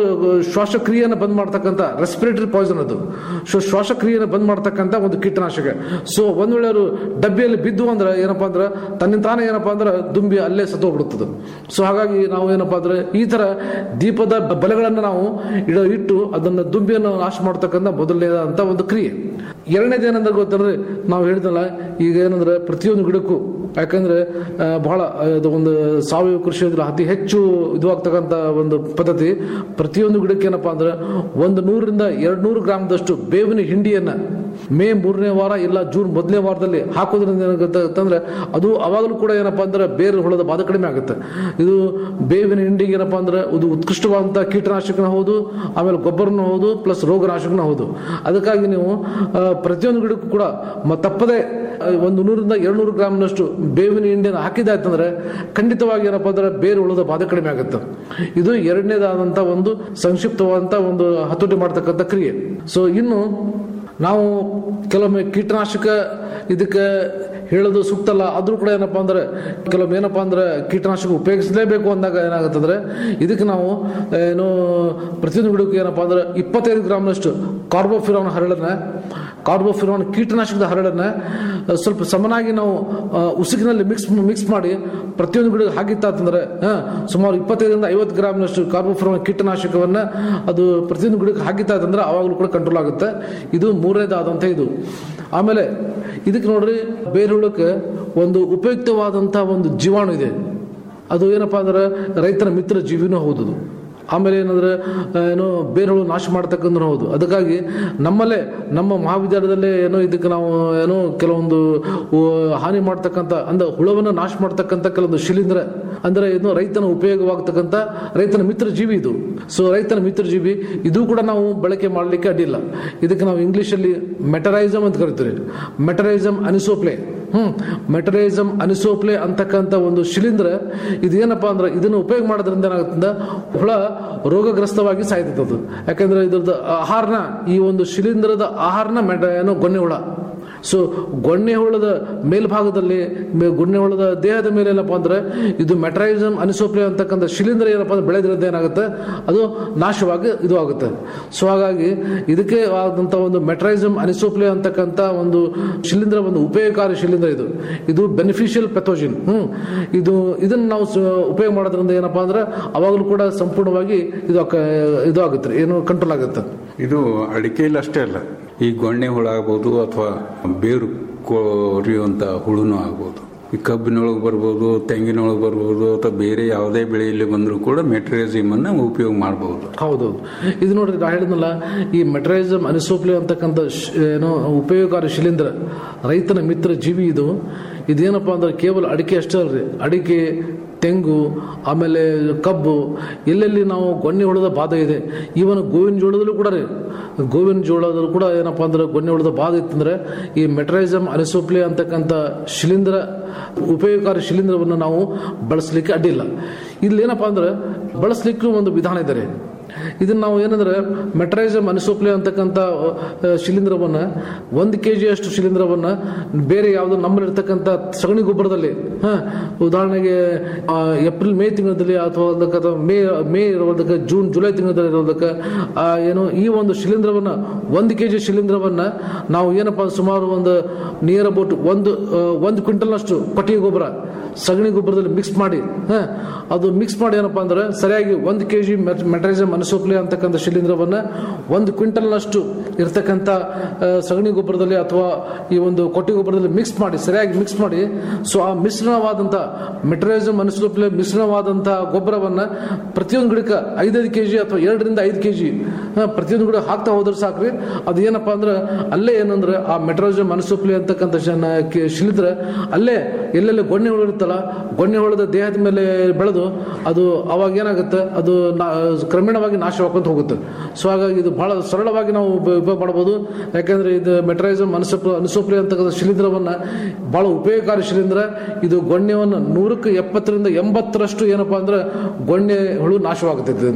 ಶ್ವಾಸಕ್ರಿಯೆಯನ್ನು ಬಂದ್ ಮಾಡ್ತಕ್ಕಂಥ ರೆಸ್ಪಿರೇಟರಿ ಪಾಯ್ಸನ್ ಅದು ಸೊ ಶ್ವಾಸಕ್ರಿಯೆಯನ್ನು ಬಂದ್ ಮಾಡ್ತಕ್ಕಂಥ ಒಂದು ಕೀಟನಾಶಕ ಸೊ ಒಂದ್ ವೇಳೆ ಅವರು ಡಬ್ಬಿಯಲ್ಲಿ ಬಿದ್ದು ಅಂದ್ರೆ ಏನಪ್ಪಾ ಅಂದ್ರೆ ತನ್ನಿಂದ ತಾನೇ ಏನಪ್ಪಾ ಅಂದ್ರೆ ದುಂಬಿ ಅಲ್ಲೇ ಸತ್ತೋಗ್ಬಿಡುತ್ತದೆ ಸೊ ಹಾಗಾಗಿ ನಾವು ಏನಪ್ಪಾ ಅಂದ್ರೆ ಈ ತರ ದೀಪದ ಬ- ಬಲೆಗಳನ್ನು ನಾವು ಇಡ ಇಟ್ಟು ಅದನ್ನ ದುಂಬಿಯನ್ನು ನಾಶ ಮಾಡ್ತಕ್ಕಂಥ ಮೊದಲನೇದಂತ ಒಂದು ಕ್ರಿಯೆ ಎರಡನೇದು ಏನಂದ್ರೆ ಗೊತ್ತಂದ್ರೆ ನಾವು ಹೇಳಿದಲ್ಲ ಈಗ ಏನಂದ್ರೆ ಪ್ರತಿಯೊಂದು ಗಿಡಕ್ಕೂ ಯಾಕಂದ್ರೆ ಆ, ಬಹಳ ಆ, ಅದು ಒಂದು ಸಾವಯವ ಕೃಷಿ ಅಂದ್ರೆ ಅತಿ ಹೆಚ್ಚು ಇದಾಗ್ತಕ್ಕಂಥ ಒಂದು ಪದ್ಧತಿ ಪ್ರತಿಯೊಂದು ಗಿಡಕ್ಕೆ ಏನಪ್ಪಾ ಅಂದ್ರೆ ಒಂದು ನೂರರಿಂದ ಎರಡು ನೂರು ಗ್ರಾಮದಷ್ಟು ಬೇವಿನ ಹಿಂಡಿಯನ್ನ ಮೇ ಮೂರನೇ ವಾರ ಇಲ್ಲ ಜೂನ್ ಮೊದಲನೇ ವಾರದಲ್ಲಿ ಹಾಕೋದ್ರಿಂದ ಏನಾಗುತ್ತೆ ಅಂತಂದ್ರೆ ಅದು ಅವಾಗಲೂ ಕೂಡ ಏನಪ್ಪಾ ಅಂದ್ರೆ ಬೇರೆ ಹುಳದ ಬಾಧೆ ಕಡಿಮೆ ಆಗುತ್ತೆ ಇದು ಬೇವಿನ ಹಿಂಡಿಗೆ ಏನಪ್ಪಾ ಅಂದ್ರೆ ಇದು ಉತ್ಕೃಷ್ಟವಾದಂತಹ ಕೀಟನಾಶಕನ ಹೌದು ಆಮೇಲೆ ಗೊಬ್ಬರನೂ ಹೌದು ಪ್ಲಸ್ ರೋಗನಾಶಕನೂ ಹೌದು ಅದಕ್ಕಾಗಿ ನೀವು ಆ, ಪ್ರತಿಯೊಂದು ಗಿಡಕ್ಕೂ ಕೂಡ ಮ- ತಪ್ಪದೆ ಆ, ಒಂದು ನೂರಿಂದ ಎರಡು ನೂರು ಗ್ರಾಮ್ನಷ್ಟು ಬೇವಿನ ಹಿಂಡಿಯನ್ನು ಹಾಕಿದಾಯ್ತಂದ್ರೆ ಖಂಡಿತವಾಗಿ ಏನಪ್ಪಾ ಅಂದ್ರೆ ಬೇರೆ ಹುಳದ ಬಾಧೆ ಕಡಿಮೆ ಆಗುತ್ತೆ ಇದು ಎರಡನೇದಾದಂತ ಒಂದು ಸಂಕ್ಷಿಪ್ತವಾದಂತ ಒಂದು ಹತೋಟಿ ಮಾಡ್ತಕ್ಕಂಥ ಕ್ರಿಯೆ ಸೊ ಇನ್ನು ನಾವು ಕೆಲವೊಮ್ಮೆ ಕೀಟನಾಶಕ ಇದಕ್ಕೆ ಹೇಳೋದು ಸೂಕ್ತ ಅಲ್ಲ ಆದ್ರೂ ಕೂಡ ಏನಪ್ಪಾ ಅಂದ್ರೆ ಕೆಲವೊಮ್ಮೆ ಏನಪ್ಪಾ ಅಂದ್ರೆ ಕೀಟನಾಶಕ ಉಪಯೋಗಿಸಲೇಬೇಕು ಅಂದಾಗ ಏನಾಗುತ್ತಂದ್ರೆ ಇದಕ್ಕೆ ನಾವು ಏನು ಪ್ರತಿಯೊಂದು ಗಿಡಕ್ಕೂ ಏನಪ್ಪಾ ಅಂದ್ರೆ ಇಪ್ಪತ್ತೈದು ಗ್ರಾಮ್ನಷ್ಟು ಕಾರ್ಬೋಫಿರಾನ್ ಹರಳನ್ನ ಕಾರ್ಬೋಫಿರಾನ್ ಕೀಟನಾಶಕದ ಹರಳನ್ನ ಆ, ಸ್ವಲ್ಪ ಸಮನಾಗಿ ನಾವು ಆ, ಉಸುಕಿನಲ್ಲಿ ಮಿಕ್ಸ್ ಮಿಕ್ಸ್ ಮಾಡಿ ಪ್ರತಿಯೊಂದು ಗಿಡಕ್ಕೆ ಹಾಕಿತ್ತಾತಂದ್ರೆ ಆ, ಸುಮಾರು ಇಪ್ಪತ್ತೈದರಿಂದ ಐವತ್ತು ಗ್ರಾಮ್ನಷ್ಟು ಕಾರ್ಬೋಫಿರಾನ್ ಕೀಟನಾಶಕವನ್ನ ಅದು ಪ್ರತಿಯೊಂದು ಗಿಡಕ್ಕೆ ಹಾಕಿತ್ತಾತಂದ್ರೆ ಅವಾಗಲೂ ಕೂಡ ಕಂಟ್ರೋಲ್ ಆಗುತ್ತೆ ಇದು ಮೂರನೇದಾದಂಥ ಇದು ಆಮೇಲೆ ಇದಕ್ಕೆ ನೋಡ್ರಿ ಬೇರೆ ಹುಳಕ್ಕೆ ಒಂದು ಉಪಯುಕ್ತವಾದಂಥ ಒಂದು ಜೀವಾಣು ಇದೆ ಅದು ಏನಪ್ಪಾ ಅಂದ್ರೆ ರೈತನ ಮಿತ್ರ ಜೀವಿನೂ ಹೌದು ಅದು. ಆಮೇಲೆ ಏನಂದ್ರೆ ಆ, ಏನೋ ಬೇರೆ ಹುಳು ನಾಶ ಮಾಡ್ತಕ್ಕಂಥ ಹೌದು ಅದಕ್ಕಾಗಿ ನಮ್ಮಲ್ಲೇ ನಮ್ಮ ಮಹಾವಿದ್ಯಾಲಯದಲ್ಲೇ ಏನೋ ಇದಕ್ಕೆ ನಾವು ಏನೋ ಕೆಲವೊಂದು ಉ, ಹಾನಿ ಮಾಡ್ತಕ್ಕಂಥ ಅಂದ್ರೆ ಹುಳವನ್ನು ನಾಶ ಮಾಡ್ತಕ್ಕಂಥ ಕೆಲವೊಂದು ಶಿಲೀಂಧ್ರ ಅಂದ್ರೆ ಏನು ರೈತನ ಉಪಯೋಗವಾಗ್ತಕ್ಕಂಥ ರೈತನ ಮಿತ್ರ ಜೀವಿ ಇದು ಸೊ ರೈತನ ಮಿತ್ರ ಜೀವಿ ಇದು ಕೂಡ ನಾವು ಬಳಕೆ ಮಾಡಲಿಕ್ಕೆ ಅಡ್ಡಿಲ್ಲ ಇದಕ್ಕೆ ನಾವು ಇಂಗ್ಲಿಷಲ್ಲಿ ಮೆಟರೈಸಮ್ ಅಂತ ಕರಿತೀವಿ ಮೆಟರೈಸಮ್ ಅನಿಸೋಪ್ಲೆ ಹ್ಮ್ ಮೆಟರೈಸಮ್ ಅನಿಸೋಪ್ಲೆ ಅಂತಕ್ಕಂಥ ಒಂದು ಶಿಲೀಂಧ್ರ ಇದೇನಪ್ಪಾ ಅಂದ್ರೆ ಇದನ್ನು ಉಪಯೋಗ ಮಾಡೋದ್ರಿಂದ ಏನಾಗುತ್ತೆ ಹುಳ ರೋಗಗ್ರಸ್ತವಾಗಿ ಸಾಯ್ತೈತೆ ಅದು ಯಾಕಂದ್ರೆ ಇದ್ರದ್ದು ಆಹಾರನ ಈ ಒಂದು ಶಿಲೀಂಧ್ರದ ಆಹಾರನ ಮೆಟ ಏನೋ ಗೊನ್ನೆ ಹುಳ ಸೊ ಗೊಣ್ಣೆ ಹುಳದ ಮೇಲ್ಭಾಗದಲ್ಲಿ ಮೇ- ಗೊಣ್ಣೆ ಹುಳದ ದೇಹದ ಮೇಲೆ ಏನಪ್ಪಾ ಅಂದ್ರೆ ಇದು ಮೆಟ್ರೈಸಮ್ ಅನಿಸೋಪ್ಲೆ ಅಂತಕ್ಕಂಥ ಶಿಲೀಂಧ್ರ ಏನಪ್ಪಾ ಅಂದ್ರೆ ಬೆಳೆದ್ರಿಂದ ಏನಾಗುತ್ತೆ ಅದು ನಾಶವಾಗಿ ಇದು ಆಗುತ್ತೆ ಸೊ ಹಾಗಾಗಿ ಇದಕ್ಕೆ ಆದಂತ ಒಂದು ಮೆಟ್ರೈಸಮ್ ಅನಿಸೋಪ್ಲೆ ಅಂತಕ್ಕಂಥ ಒಂದು ಶಿಲೀಂಧ್ರ ಒಂದು ಉಪಯೋಗಕಾರಿ ಶಿಲೀಂಧ್ರ ಇದು ಇದು ಬೆನಿಫಿಷಿಯಲ್ ಪೆಥೋಜಿನ್ ಹ್ಮ್ ಇದು ಇದನ್ನ ನಾವು ಸ- ಉಪಯೋಗ ಮಾಡೋದ್ರಿಂದ ಏನಪ್ಪಾ ಅಂದ್ರೆ ಅವಾಗಲೂ ಕೂಡ ಸಂಪೂರ್ಣವಾಗಿ ಇದು ಆಕ- ಇದು ಆಗುತ್ತೆ ಏನು ಕಂಟ್ರೋಲ್ ಆಗುತ್ತೆ ಇದು ಅಡಿಕೆಯಲ್ಲಿ ಅಷ್ಟೇ ಅಲ್ಲ ಈ ಗೊಣ್ಣೆ ಹುಳ ಆಗ್ಬೋದು ಅಥವಾ ಬೇರು ಕೊರಿಯುವಂಥ ಹುಳುನೂ ಆಗ್ಬೋದು ಈ ಕಬ್ಬಿನೊಳಗೆ ಬರ್ಬೋದು ತೆಂಗಿನೊಳಗೆ ಬರ್ಬೋದು ಅಥವಾ ಬೇರೆ ಯಾವುದೇ ಬೆಳೆಯಲ್ಲಿ ಬಂದರೂ ಕೂಡ ಮೆಟ್ರಿಯಸಿಮ್ ಅನ್ನ ಉಪಯೋಗ ಮಾಡಬಹುದು ಹೌದೌದು ಇದು ನೋಡ್ರಿ ನಾ ಹೇಳಿದ್ನಲ್ಲ ಈ ಮೆಟ್ರೈಸಮ್ ಅನಿಸೋಪ್ಲಿ ಅಂತಕ್ಕಂಥ ಶ್- ಏನೋ ಉಪಯೋಗಕಾರಿ ಶಿಲೀಂಧ್ರ ರೈತನ ಮಿತ್ರ ಜೀವಿ ಇದು ಇದೇನಪ್ಪ ಅಂದ್ರೆ ಕೇವಲ ಅಡಿಕೆ ಅಷ್ಟೇ ಅಲ್ರಿ ಅಡಿಕೆ ತೆಂಗು ಆಮೇಲೆ ಕಬ್ಬು ಎಲ್ಲೆಲ್ಲಿ ನಾವು ಗೊಣ್ಣೆ ಹುಳದ ಬಾಧೆ ಇದೆ ಈವನ್ ಗೋವಿನ ಜೋಳದಲ್ಲೂ ಕೂಡ ರೀ ಗೋವಿನ ಜೋಳದಲ್ಲೂ ಕೂಡ ಏನಪ್ಪಾ ಅಂದ್ರೆ ಗೊಣ್ಣೆ ಹುಳದ ಬಾಧೆ ಇತ್ತಂದ್ರೆ ಈ ಮೆಟ್ರೈಸಮ್ ಅನಿಸೋಪ್ಲಿ ಅಂತಕ್ಕಂಥ ಶಿಲೀಂಧ್ರ ಉಪಯೋಗಕಾರಿ ಶಿಲೀಂಧ್ರವನ್ನು ನಾವು ಬಳಸಲಿಕ್ಕೆ ಅಡ್ಡಿಲ್ಲ ಇಲ್ಲಿ ಏನಪ್ಪಾ ಅಂದ್ರೆ ಬಳಸಲಿಕ್ಕೂ ಒಂದು ವಿಧಾನ ಇದೆ ರೀ. ಇದನ್ನ ನಾವು ಏನಂದ್ರೆ ಮೆಟ್ರೈಸಮ್ ಅನಿಸೋಪ್ಲೆ ಅಂತಕ್ಕಂಥ ಆ, ಶಿಲೀಂಧ್ರವನ್ನ ಒಂದು ಕೆ ಅಷ್ಟು ಶಿಲೀಂಧ್ರವನ್ನ ಬೇರೆ ಯಾವುದು ನಮ್ಮಲ್ಲಿರ್ತಕ್ಕಂಥ ಸಗಣಿ ಗೊಬ್ಬರದಲ್ಲಿ ಹ ಉದಾಹರಣೆಗೆ ಆ, ಏಪ್ರಿಲ್ ಮೇ ತಿಂಗಳಲ್ಲಿ ಅಥವಾ ಅದಕ್ಕೆ ಅಥವಾ ಮೇ ಮೇ ಇರೋದಕ್ಕೆ ಜೂನ್ ಜುಲೈ ತಿಂಗಳಲ್ಲಿ ಇರೋದಕ್ಕೆ ಆ, ಏನು ಈ ಒಂದು ಶಿಲೀಂಧ್ರವನ್ನ ಒಂದು ಕೆ ಜಿ ಶಿಲೀಂಧ್ರವನ್ನ ನಾವು ಏನಪ್ಪಾ ಸುಮಾರು ಒಂದು ನಿಯರ್ ಅಬೌಟ್ ಒಂದು ಆ, ಒಂದು ಕ್ವಿಂಟಲ್ನಷ್ಟು ಕೊಟ್ಟಿಗೆ ಗೊಬ್ಬರ ಸಗಣಿ ಗೊಬ್ಬರದಲ್ಲಿ ಮಿಕ್ಸ್ ಮಾಡಿ ಹ, ಅದು ಮಿಕ್ಸ್ ಮಾಡಿ ಏನಪ್ಪಾ ಅಂದ್ರೆ ಸರಿಯಾಗಿ ಒಂದು ಕೆ ಜಿ ಮೆಟ್ರೈಸಮ್ ಅನಿಸೋಪ್ಲೆ ಅಂತಕ್ಕಂಥ ಶಿಲೀಂಧ್ರವನ್ನ ಒಂದು ಕ್ವಿಂಟಲ್ನಷ್ಟು ಇರ್ತಕ್ಕಂಥ ಆ, ಸಗಣಿ ಗೊಬ್ಬರದಲ್ಲಿ ಅಥವಾ ಈ ಒಂದು ಕೊಟ್ಟಿ ಗೊಬ್ಬರದಲ್ಲಿ ಮಿಕ್ಸ್ ಮಾಡಿ ಸರಿಯಾಗಿ ಮಿಕ್ಸ್ ಮಾಡಿ ಸೊ ಆ ಮಿಶ್ರಣವಾದಂಥ ಮೆಟ್ರೈಸಮ್ ಅನಿಸೋಪ್ಲೆ ಮಿಶ್ರಣವಾದಂಥ ಗೊಬ್ಬರವನ್ನ ಪ್ರತಿಯೊಂದು ಗಿಡಕ್ಕೆ ಐದೈದು ಕೆ ಜಿ ಅಥವಾ ಎರಡರಿಂದ ಐದು ಕೆ ಜಿ ಪ್ರತಿಯೊಂದು ಗಿಡ ಹಾಕ್ತಾ ಹೋದ್ರೆ ಸಾಕ್ರಿ ಅದು ಏನಪ್ಪಾ ಅಂದ್ರೆ ಅಲ್ಲೇ ಏನಂದ್ರೆ ಆ ಮೆಟ್ರೋಜಮ್ ಅನಿಸೋಪ್ಲಿ ಅಂತಕ್ಕಂಥ ಶನ- ಕೆ- ಶಿಲೀಂಧ್ರ ಅಲ್ಲೇ ಎಲ್ಲೆಲ್ಲಿ ಗೊಣ್ಣೆ ಹುಳು ಇರುತ್ತಲ್ಲ ಗೊಣ್ಣೆ ಹುಳದ ದೇಹದ ಮೇಲೆ ಬೆಳೆದು ಅದು ಅವಾಗ ಏನಾಗುತ್ತೆ ಅದು ನಾ- ಕ್ರಮೇಣವಾಗಿ ನಾಶವಾಗ್ಕೊಂತ ಹೋಗುತ್ತೆ ಸೊ ಹಾಗಾಗಿ ಇದು ಬಹಳ ಸರಳವಾಗಿ ನಾವು ಉಪ- ಉಪಯೋಗ ಮಾಡಬಹುದು ಯಾಕಂದ್ರೆ ಇದು ಮೆಟ್ರೈಸಮ್ ಅನಿಸೋಪ್ ಅನಿಸೋಪ್ಲಿ ಅಂತಕ್ಕಂಥ ಶಿಲೀಂಧ್ರವನ್ನ ಬಹಳ ಉಪಯೋಗಕಾರಿ ಶಿಲೀಂಧ್ರ ಇದು ಗೊಣ್ಣೆವನ್ನು ನೂರಕ್ಕೆ ಎಪ್ಪತ್ತರಿಂದ ಎಂಬತ್ತರಷ್ಟು ಏನಪ್ಪಾ ಅಂದ್ರೆ ಗೊಣ್ಣೆ ಹುಳು ನಾಶವಾಗುತ್ತೆ ಇದರಿಂದ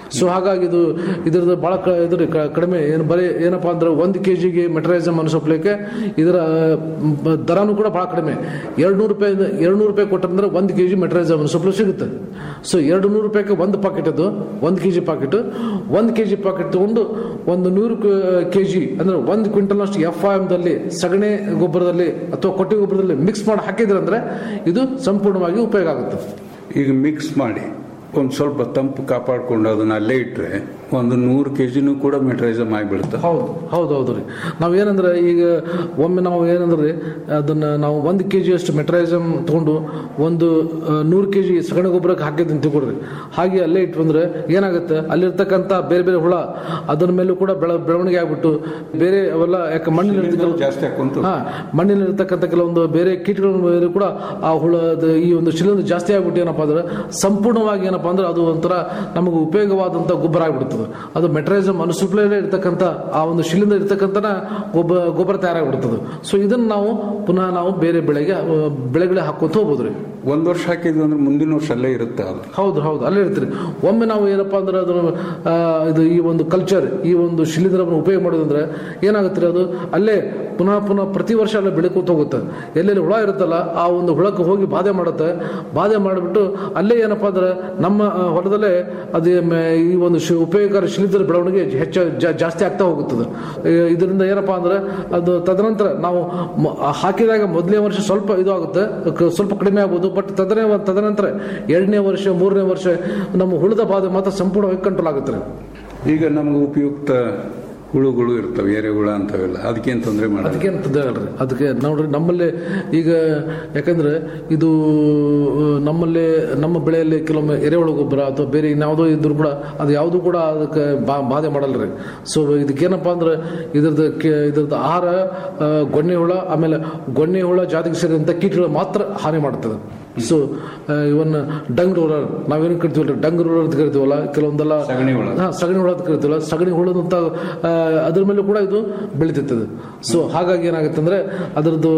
ಸೊ ಹಾಗಾಗಿ ಇದು ಇದ್ರದ್ದು ಬಹಳ ಕ- ಇದ್ರ ಕ- ಕಡಿಮೆ ಏನು ಬರೀ ಏನಪ್ಪಾ ಅಂದ್ರೆ ಒಂದು ಕೆ ಜಿಗೆ ಮೆಟರೈಸಮ್ ಅನುಸಪ್ಲಿಕ್ಕೆ ಇದರ ಮ್, ದರನೂ ಕೂಡ ಬಹಳ ಕಡಿಮೆ ಎರಡು ನೂರು ರೂಪಾಯಿ ಎರಡು ನೂರು ರೂಪಾಯಿ ಕೊಟ್ಟಂದ್ರೆ ಒಂದು ಕೆ ಜಿ ಮೆಟರೈಸಮ್ ಅನುಸಪ್ಲು ಸಿಗುತ್ತೆ ಸೊ ಎರಡು ನೂರು ರೂಪಾಯಿಗೆ ಒಂದು ಪಾಕೆಟ್ ಅದು ಒಂದು ಕೆ ಜಿ ಪಾಕೆಟ್ ಒಂದು ಕೆ ಜಿ ಪಾಕೆಟ್ ತಗೊಂಡು ಒಂದು ನೂರು ಕೆ ಜಿ ಅಂದ್ರೆ ಒಂದು ಕ್ವಿಂಟಲ್ ಅಷ್ಟು ಎಫ್ ದಲ್ಲಿ ಸಗಣಿ ಗೊಬ್ಬರದಲ್ಲಿ ಅಥವಾ ಕೊಟ್ಟಿಗೆ ಗೊಬ್ಬರದಲ್ಲಿ ಮಿಕ್ಸ್ ಮಾಡಿ ಹಾಕಿದ್ರೆ ಅಂದ್ರೆ ಇದು ಸಂಪೂರ್ಣವಾಗಿ ಉಪಯೋಗ ಆಗುತ್ತೆ ಈಗ ಮಿಕ್ಸ್ ಮಾಡಿ ಒಂದು ಸ್ವಲ್ಪ ತಂಪು ಕಾಪಾಡಿಕೊಂಡು ಅದನ್ನ ಅಲ್ಲೇ ಇಟ್ಟರೆ ಒಂದು ನೂರು ಕೆ ಜಿನೂ ಕೂಡ ಮೆಟ್ರೈಸಮ್ ಆಗಿಬಿಡುತ್ತೆ ಹೌದು ಹೌದು ಹೌದು ರೀ ನಾವು ಏನಂದ್ರೆ ಈಗ ಒಮ್ಮೆ ನಾವು ಏನಂದ್ರೆ ರೀ ಅದನ್ನ ನಾವು ಒಂದು ಕೆ ಜಿ ಅಷ್ಟು ಮೆಟ್ರೈಸಮ್ ತಗೊಂಡು ಒಂದು ಆ, ನೂರು ಕೆ ಜಿ ಸಗಣಿ ಗೊಬ್ಬರಕ್ಕೆ ಹಾಕಿದ್ದೀನಿ ತಿಳ್ಕೊಡ್ರಿ ಹಾಗೆ ಅಲ್ಲೇ ಇಟ್ಟು ಬಂದ್ರೆ ಏನಾಗುತ್ತೆ ಅಲ್ಲಿರ್ತಕ್ಕಂಥ ಬೇರೆ ಬೇರೆ ಹುಳ ಅದರ ಮೇಲೂ ಕೂಡ ಬೆಳ ಬೆಳವಣಿಗೆ ಆಗ್ಬಿಟ್ಟು ಬೇರೆ ಅವೆಲ್ಲ ಯಾಕೆ ಮಣ್ಣಿನ ಜಾಸ್ತಿ ಹಾಕೊಂತು ಹಾ ಮಣ್ಣಿನಲ್ಲಿರ್ತಕ್ಕಂಥ ಕೆಲವೊಂದು ಬೇರೆ ಕೀಟಗಳ ಮೇಲೆ ಕೂಡ ಆ ಹುಳದ ಈ ಒಂದು ಶಿಲಂದು ಜಾಸ್ತಿ ಆಗ್ಬಿಟ್ಟು ಏನಪ್ಪಾ ಅಂದ್ರೆ ಸಂಪೂರ್ಣವಾಗಿ ಏನಪ್ಪಾ ಅಂದ್ರೆ ಅದು ಒಂಥರ ನಮಗೆ ಉಪಯೋಗವಾದಂತ ಗೊಬ್ಬರ ಆಗ್ಬಿಡ್ತದೆ ಅದು ಮೆಟ್ರೈಸಮ್ ಅನುಸುಪ್ಲೇ ಇರ್ತಕ್ಕಂಥ ಆ ಒಂದು ಶಿಲಿಂದ ಇರ್ತಕ್ಕಂಥ ಗೊಬ್ಬರ ಗೊಬ್ಬರ ತಯಾರಾಗ್ಬಿಡ್ತದೆ ಸೊ ಇದನ್ನ ನಾವು ಪುನಃ ನಾವು ಬೇರೆ ಬೆಳೆಗೆ ಆ, ಬೆಳೆಗಳೇ ಹಾಕೋತ ಹೋಗ್ಬೋದ್ರಿ ಒಂದು ವರ್ಷ ಹಾಕಿದ್ವಿ ಅಂದ್ರೆ ಮುಂದಿನ ವರ್ಷ ಅಲ್ಲೇ ಇರುತ್ತೆ ಅದು ಹೌದು ಹೌದು ಅಲ್ಲೇ ಇರ್ತೀರಿ ಒಮ್ಮೆ ನಾವು ಏನಪ್ಪಾ ಅಂದ್ರೆ ಅದನ್ನು ಆ, ಇದು ಈ ಒಂದು ಕಲ್ಚರ್ ಈ ಒಂದು ಶಿಲೀಂಧ್ರವನ್ನು ಉಪಯೋಗ ಮಾಡೋದಂದ್ರೆ ಏನಾಗುತ್ತೆ ರೀ ಅದು ಅಲ್ಲೇ ಪುನಃ ಪುನಃ ಪ್ರತಿ ವರ್ಷ ಅಲ್ಲೇ ಬೆಳಕೋತ ಹೋಗುತ್ತೆ ಎಲ್ಲೆಲ್ಲಿ ಹುಳ ಇರುತ್ತಲ್ಲ ಆ ಒಂದು ಹುಳಕ್ಕೆ ಹೋಗಿ ಬಾಧೆ ಮಾಡುತ್ತೆ ಬಾಧೆ ಮಾಡಿಬಿಟ್ಟು ಅಲ್ಲೇ ಏನಪ್ಪಾ ಅಂದ್ರೆ ನಮ್ಮ ಆ, ಹೊಲದಲ್ಲೇ ಅದೇ ಮ- ಈ ಒಂದು ಶಿ- ಉಪಯೋಗಕಾರಿ ಶಿಲೀಂಧ್ರ ಬೆಳವಣಿಗೆ ಹೆಚ್ಚು ಜಾ- ಜಾಸ್ತಿ ಆಗ್ತಾ ಹೋಗುತ್ತದೆ ಈ- ಇದರಿಂದ ಏನಪ್ಪಾ ಅಂದ್ರೆ ಅದು ತದನಂತರ ನಾವು ಮ- ಹಾಕಿದಾಗ ಮೊದಲನೇ ವರ್ಷ ಸ್ವಲ್ಪ ಇದು ಆಗುತ್ತೆ ಕ- ಸ್ವಲ್ಪ ಕಡಿಮೆ ಆಗ್ಬೋದು ಬಟ್ ತದನೇ ತದನಂತರ ಎರಡನೇ ವರ್ಷ ಮೂರನೇ ವರ್ಷ ನಮ್ಮ ಹುಳದ ಬಾಧೆ ಮಾತ್ರ ಸಂಪೂರ್ಣವಾಗಿ ಕಂಟ್ರೋಲ್ ಆಗುತ್ತೆ ರೀ. ಈಗ ನಮ್ಗೆ ಉಪಯುಕ್ತ ಹುಳುಗಳು ಇರ್ತವೆ ಎರೆಹುಳ ಅಂತವೆಲ್ಲ ಅದಕ್ಕೇನು ತೊಂದರೆ ಮಾಡೋದು ಅದಕ್ಕೇನು ತೊಂದರೆ ಅಲ್ರಿ ಅದಕ್ಕೆ ನೋಡ್ರಿ ನಮ್ಮಲ್ಲಿ ಈಗ ಯಾಕಂದ್ರೆ ಇದು ಆ, ನಮ್ಮಲ್ಲಿ ನಮ್ಮ ಬೆಳೆಯಲ್ಲಿ ಕೆಲವೊಮ್ಮೆ ಎರೆಹುಳು ಗೊಬ್ಬರ ಅಥವಾ ಬೇರೆ ಇನ್ಯಾವುದೋ ಇದ್ರು ಕೂಡ ಅದು ಯಾವುದು ಕೂಡ ಅದಕ್ಕೆ ಬಾ- ಬಾಧೆ ಮಾಡಲ್ರಿ ಸೊ ಇದಕ್ಕೇನಪ್ಪ ಅಂದ್ರೆ ಇದ್ರದ್ದು ಕೆ- ಇದ್ರದ್ದು ಆಹಾರ ಆ, ಗೊಣ್ಣೆ ಹುಳ ಆಮೇಲೆ ಗೊಣ್ಣೆ ಹುಳ ಜಾತಿಗೆ ಸೇರಿದಂಥ ಕೀಟಗಳು ಮಾತ್ರ ಹಾನಿ ಮಾಡುತ್ತದೆ ಸೊ ಇವನ್ ಡಂಗ್ ರೋಲರ್ ನಾವೇನು ಕರಿತೀವಲ್ಲ ಡಂಗ್ ರೋಲರ್ ಅಂತ ಕರಿತೀವಲ್ಲ ಕೆಲವೊಂದೆಲ್ಲ ಸಗಣಿ ಹುಳ. ಹಾ, ಸಗಣಿ ಹುಳ ಅಂತ ಕರಿತೀವಲ್ಲ ಸಗಣಿ ಹುಳದಂತ ಆ, ಅದ್ರ ಮೇಲೆ ಕೂಡ ಇದು ಬೆಳಿತಿರ್ತದೆ ಸೊ ಹಾಗಾಗಿ ಏನಾಗುತ್ತೆ ಅಂದ್ರೆ ಅದರದ್ದು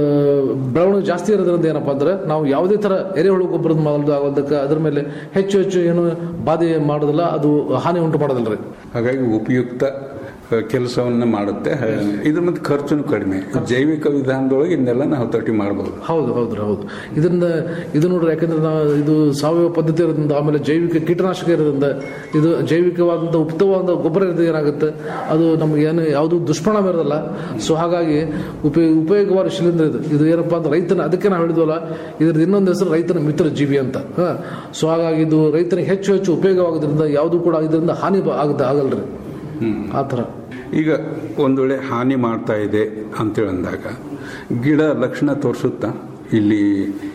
ಬೆಳವಣಿಗೆ ಜಾಸ್ತಿ ಇರೋದ್ರಿಂದ ಏನಪ್ಪಾ ಅಂದ್ರೆ ನಾವು ಯಾವುದೇ ತರ ಎರೆಹುಳು ಗೊಬ್ಬರದ ಮಾಡೋದು ಆಗೋದಕ್ಕೆ ಅದ್ರ ಮೇಲೆ ಹೆಚ್ಚು ಹೆಚ್ಚು ಏನು ಬಾಧೆ ಮಾಡೋದಿಲ್ಲ ಅದು ಹಾನಿ ಉಂಟು ಮಾಡೋದಿಲ್ಲ ರೀ ಹಾಗಾಗಿ ಉಪಯುಕ್ತ ಕೆಲಸವನ್ನ ಮಾಡುತ್ತೆ ಹ- ಇದ್ರ ಮತ್ತೆ ಖರ್ಚುನು ಕಡಿಮೆ ಜೈವಿಕ ವಿಧಾನದೊಳಗೆ ಇದನ್ನೆಲ್ಲ ನಾವು ಹತೋಟಿ ಮಾಡಬಹುದು ಹೌದು ಹೌದು ರೀ, ಹೌದು ಇದರಿಂದ ಇದು ನೋಡ್ರಿ ಯಾಕಂದ್ರೆ ನಾವು ಇದು ಸಾವಯವ ಪದ್ಧತಿ ಇರೋದ್ರಿಂದ ಆಮೇಲೆ ಜೈವಿಕ ಕೀಟನಾಶಕ ಇರೋದ್ರಿಂದ ಇದು ಜೈವಿಕವಾದಂಥ ಉಪ್ತವಾದ ಗೊಬ್ಬರ ಇರೋದು ಏನಾಗುತ್ತೆ ಅದು ನಮ್ಗೆ ಏನು ಯಾವುದು ದುಷ್ಪರಿಣಾಮ ಇರೋದಿಲ್ಲ ಸೊ ಹಾಗಾಗಿ ಉಪಯೋಗ ಉಪಯೋಗವಾದ ಶಿಲಿಂದ್ರ ಇದು ಇದು ಏನಪ್ಪಾ ಅಂದ್ರೆ ರೈತನ ಅದಕ್ಕೆ ನಾವು ಹೇಳಿದ್ವಲ್ಲ ಇದ್ರದ್ದು ಇನ್ನೊಂದು ಹೆಸರು ರೈತನ ಮಿತ್ರ ಜೀವಿ ಅಂತ ಹಾ ಸೊ ಹಾಗಾಗಿ ಇದು ರೈತನಿಗೆ ಹೆಚ್ಚು ಹೆಚ್ಚು ಉಪಯೋಗವಾಗೋದ್ರಿಂದ ಯಾವುದು ಕೂಡ ಇದರಿಂದ ಹಾನಿ ಬ- ಆಗದ ಆಗಲ್ರಿ ಆ ಥರ ಈಗ ಒಂದು ವೇಳೆ ಹಾನಿ ಮಾಡ್ತಾ ಇದೆ ಅಂತೇಳಿ ಅಂದಾಗ ಗಿಡ ಲಕ್ಷಣ ತೋರಿಸುತ್ತಾ ಇಲ್ಲಿ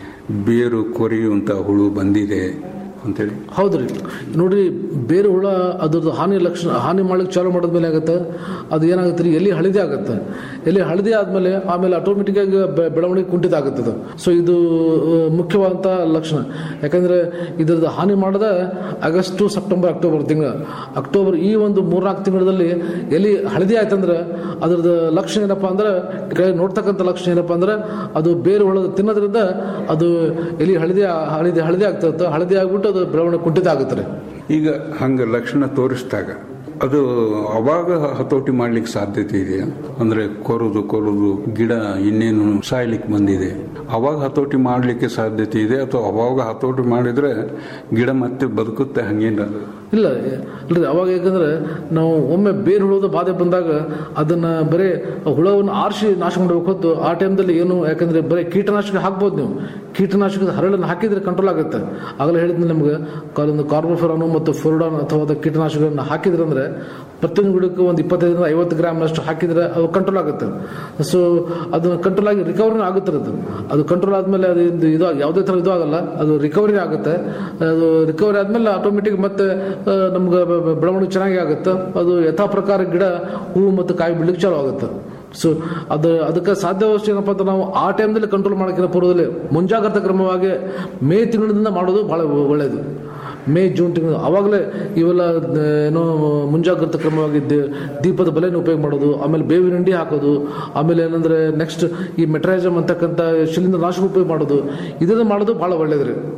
ಬೇರು ಕೊರೆಯುವಂಥ ಹುಳು ಬಂದಿದೆ ಅಂತೇಳಿ ಹೌದ್ರಿ ನೋಡ್ರಿ ಬೇರೆ ಹುಳ ಅದ್ರದ್ದು ಹಾನಿ ಲಕ್ಷಣ ಹಾನಿ ಮಾಡ್ಲಿಕ್ಕೆ ಚಾಲು ಮಾಡಿದ್ಮೇಲೆ ಆಗುತ್ತೆ ಅದು ಏನಾಗುತ್ತೆ ರೀ ಎಲ್ಲಿ ಹಳದಿ ಆಗುತ್ತೆ ಎಲ್ಲಿ ಹಳದಿ ಆದ್ಮೇಲೆ ಆಮೇಲೆ ಆಟೋಮೆಟಿಕ್ ಆಗಿ ಬೆ- ಬೆಳವಣಿಗೆ ಕುಂಠಿತ ಆಗುತ್ತೆ ಅದು ಸೊ ಇದು ಆ, ಮುಖ್ಯವಾದಂಥ ಲಕ್ಷಣ ಯಾಕಂದ್ರೆ ಇದ್ರದ್ದು ಹಾನಿ ಮಾಡದ ಆಗಸ್ಟ್ ಸೆಪ್ಟೆಂಬರ್ ಅಕ್ಟೋಬರ್ ತಿಂಗಳ ಅಕ್ಟೋಬರ್ ಈ ಒಂದು ಮೂರ್ನಾಲ್ಕು ತಿಂಗಳಲ್ಲಿ ಎಲ್ಲಿ ಹಳದಿ ಆಯ್ತಂದ್ರೆ ಅದ್ರದ್ದು ಲಕ್ಷಣ ಏನಪ್ಪಾ ಅಂದ್ರೆ ಕೆ- ನೋಡ್ತಕ್ಕಂಥ ಲಕ್ಷಣ ಏನಪ್ಪಾ ಅಂದ್ರೆ ಅದು ಬೇರೆ ಹುಳ ತಿನ್ನೋದ್ರಿಂದ ಅದು ಎಲ್ಲಿ ಹಳದಿ ಹಳದಿ ಹಳದಿ ಆಗ್ತಿರುತ್ತೆ ಹಳದಿ ಆಗ್ಬಿಟ್ಟು ಅದು ಬೆಳವಣಿಗೆ ಕುಂಠಿತ ಆಗುತ್ತೆ ರೀ ಈಗ ಹಂಗೆ ಲಕ್ಷಣ ತೋರಿಸಿದಾಗ ಅದು ಅವಾಗ ಹತೋಟಿ ಮಾಡ್ಲಿಕ್ಕೆ ಸಾಧ್ಯತೆ ಇದೆಯಾ ಅಂದ್ರೆ ಕೊರುದು ಕೊರುದು ಗಿಡ ಇನ್ನೇನು ಸಾಯ್ಲಿಕ್ಕೆ ಬಂದಿದೆ ಅವಾಗ ಹತೋಟಿ ಮಾಡ್ಲಿಕ್ಕೆ ಸಾಧ್ಯತೆ ಇದೆ ಅಥವಾ ಅವಾಗ ಹತೋಟಿ ಮಾಡಿದ್ರೆ ಗಿಡ ಮತ್ತೆ ಬದುಕುತ್ತೆ ಹಂಗೇನ ಇಲ್ಲ ಅಲ್ರಿ ಅವಾಗ ಯಾಕಂದ್ರೆ ನಾವು ಒಮ್ಮೆ ಬೇರೆ ಹುಳದ ಬಾಧೆ ಬಂದಾಗ ಅದನ್ನ ಬರೀ ಆ ಹುಳವನ್ನು ಆರಿಸಿ ನಾಶ ಮಾಡಬೇಕು ಹೊತ್ತು ಆ ಟೈಮ್ದಲ್ಲಿ ಏನು ಯಾಕಂದ್ರೆ ಬರೀ ಕೀಟನಾಶಕ ಹಾಕ್ಬೋದು ನೀವು ಕೀಟನಾಶಕದ ಹರಳನ್ನು ಹಾಕಿದ್ರೆ ಕಂಟ್ರೋಲ್ ಆಗುತ್ತೆ ಆಗಲೇ ಹೇಳಿದ್ನಿ ನಿಮ್ಗೆ ಒಂದು ಕಾರ್ಬೋಫೆರಾನು ಮತ್ತು ಫೋರ್ಡಾನ್ ಅಥವಾ ಅದು ಕೀಟನಾಶಕಗಳನ್ನು ಹಾಕಿದ್ರೆ ಅಂದ್ರೆ ಪ್ರತಿಯೊಂದು ಗಿಡಕ್ಕೂ ಒಂದು ಇಪ್ಪತ್ತೈದರಿಂದ ಐವತ್ತು ಗ್ರಾಮ್ ಅಷ್ಟು ಹಾಕಿದ್ರೆ ಅದು ಕಂಟ್ರೋಲ್ ಆಗುತ್ತೆ ಸೊ ಅದು ಕಂಟ್ರೋಲ್ ಆಗಿ ರಿಕವರಿ ಆಗುತ್ತೆ ಅದು ಅದು ಕಂಟ್ರೋಲ್ ಆದ್ಮೇಲೆ ಅದು ಇದು ಇದು ಯಾವುದೇ ಥರ ಇದು ಆಗಲ್ಲ ಅದು ರಿಕವರಿ ಆಗುತ್ತೆ ಅದು ರಿಕವರಿ ಆದ್ಮೇಲೆ ಆಟೋಮೆಟಿಕ್ ಮತ್ತೆ ಆ, ನಮ್ಗೆ ಬ- ಬ- ಬೆಳವಣಿಗೆ ಚೆನ್ನಾಗಿ ಆಗುತ್ತೆ ಅದು ಯಥಾ ಪ್ರಕಾರ ಗಿಡ ಹೂವು ಮತ್ತು ಕಾಯಿ ಬಿಡ್ಲಿಕ್ಕೆ ಚಾಲು ಆಗುತ್ತೆ ಸೊ ಅದು ಅದಕ್ಕೆ ಸಾಧ್ಯವಷ್ಟು ಏನಪ್ಪ ಅಂತ ನಾವು ಆ ಟೈಮ್ದಲ್ಲಿ ಕಂಟ್ರೋಲ್ ಮಾಡೋಕ್ಕಿಂತ ಪೂರ್ವದಲ್ಲಿ ಮುಂಜಾಗ್ರತಾ ಕ್ರಮವಾಗಿ ಮೇ ತಿಂಗಳಿಂದ ಮಾಡೋದು ಬಹಳ ಒಳ್ಳೆಯದು ಮೇ ಜೂನ್ ತಿಂಗಳು ಅವಾಗಲೇ ಇವೆಲ್ಲ ಆ, ಏನೋ ಮುಂಜಾಗ್ರತಾ ಕ್ರಮವಾಗಿ ದೇ- ದೀಪದ ಬಲೆಯನ್ನು ಉಪಯೋಗ ಮಾಡೋದು ಆಮೇಲೆ ಬೇವಿನ ಹಿಂಡಿ ಹಾಕೋದು ಆಮೇಲೆ ಏನಂದ್ರೆ ನೆಕ್ಸ್ಟ್ ಈ ಮೆಟ್ರೈಸಮ್ ಅಂತಕ್ಕಂಥ ಶಿಲಿಂದ್ರ ನಾಶಕ ಉಪಯೋಗ ಮಾಡೋದು ಇದನ್ನ ಮಾಡೋದು ಬಹಳ ಒಳ್ಳೇದ್ರಿ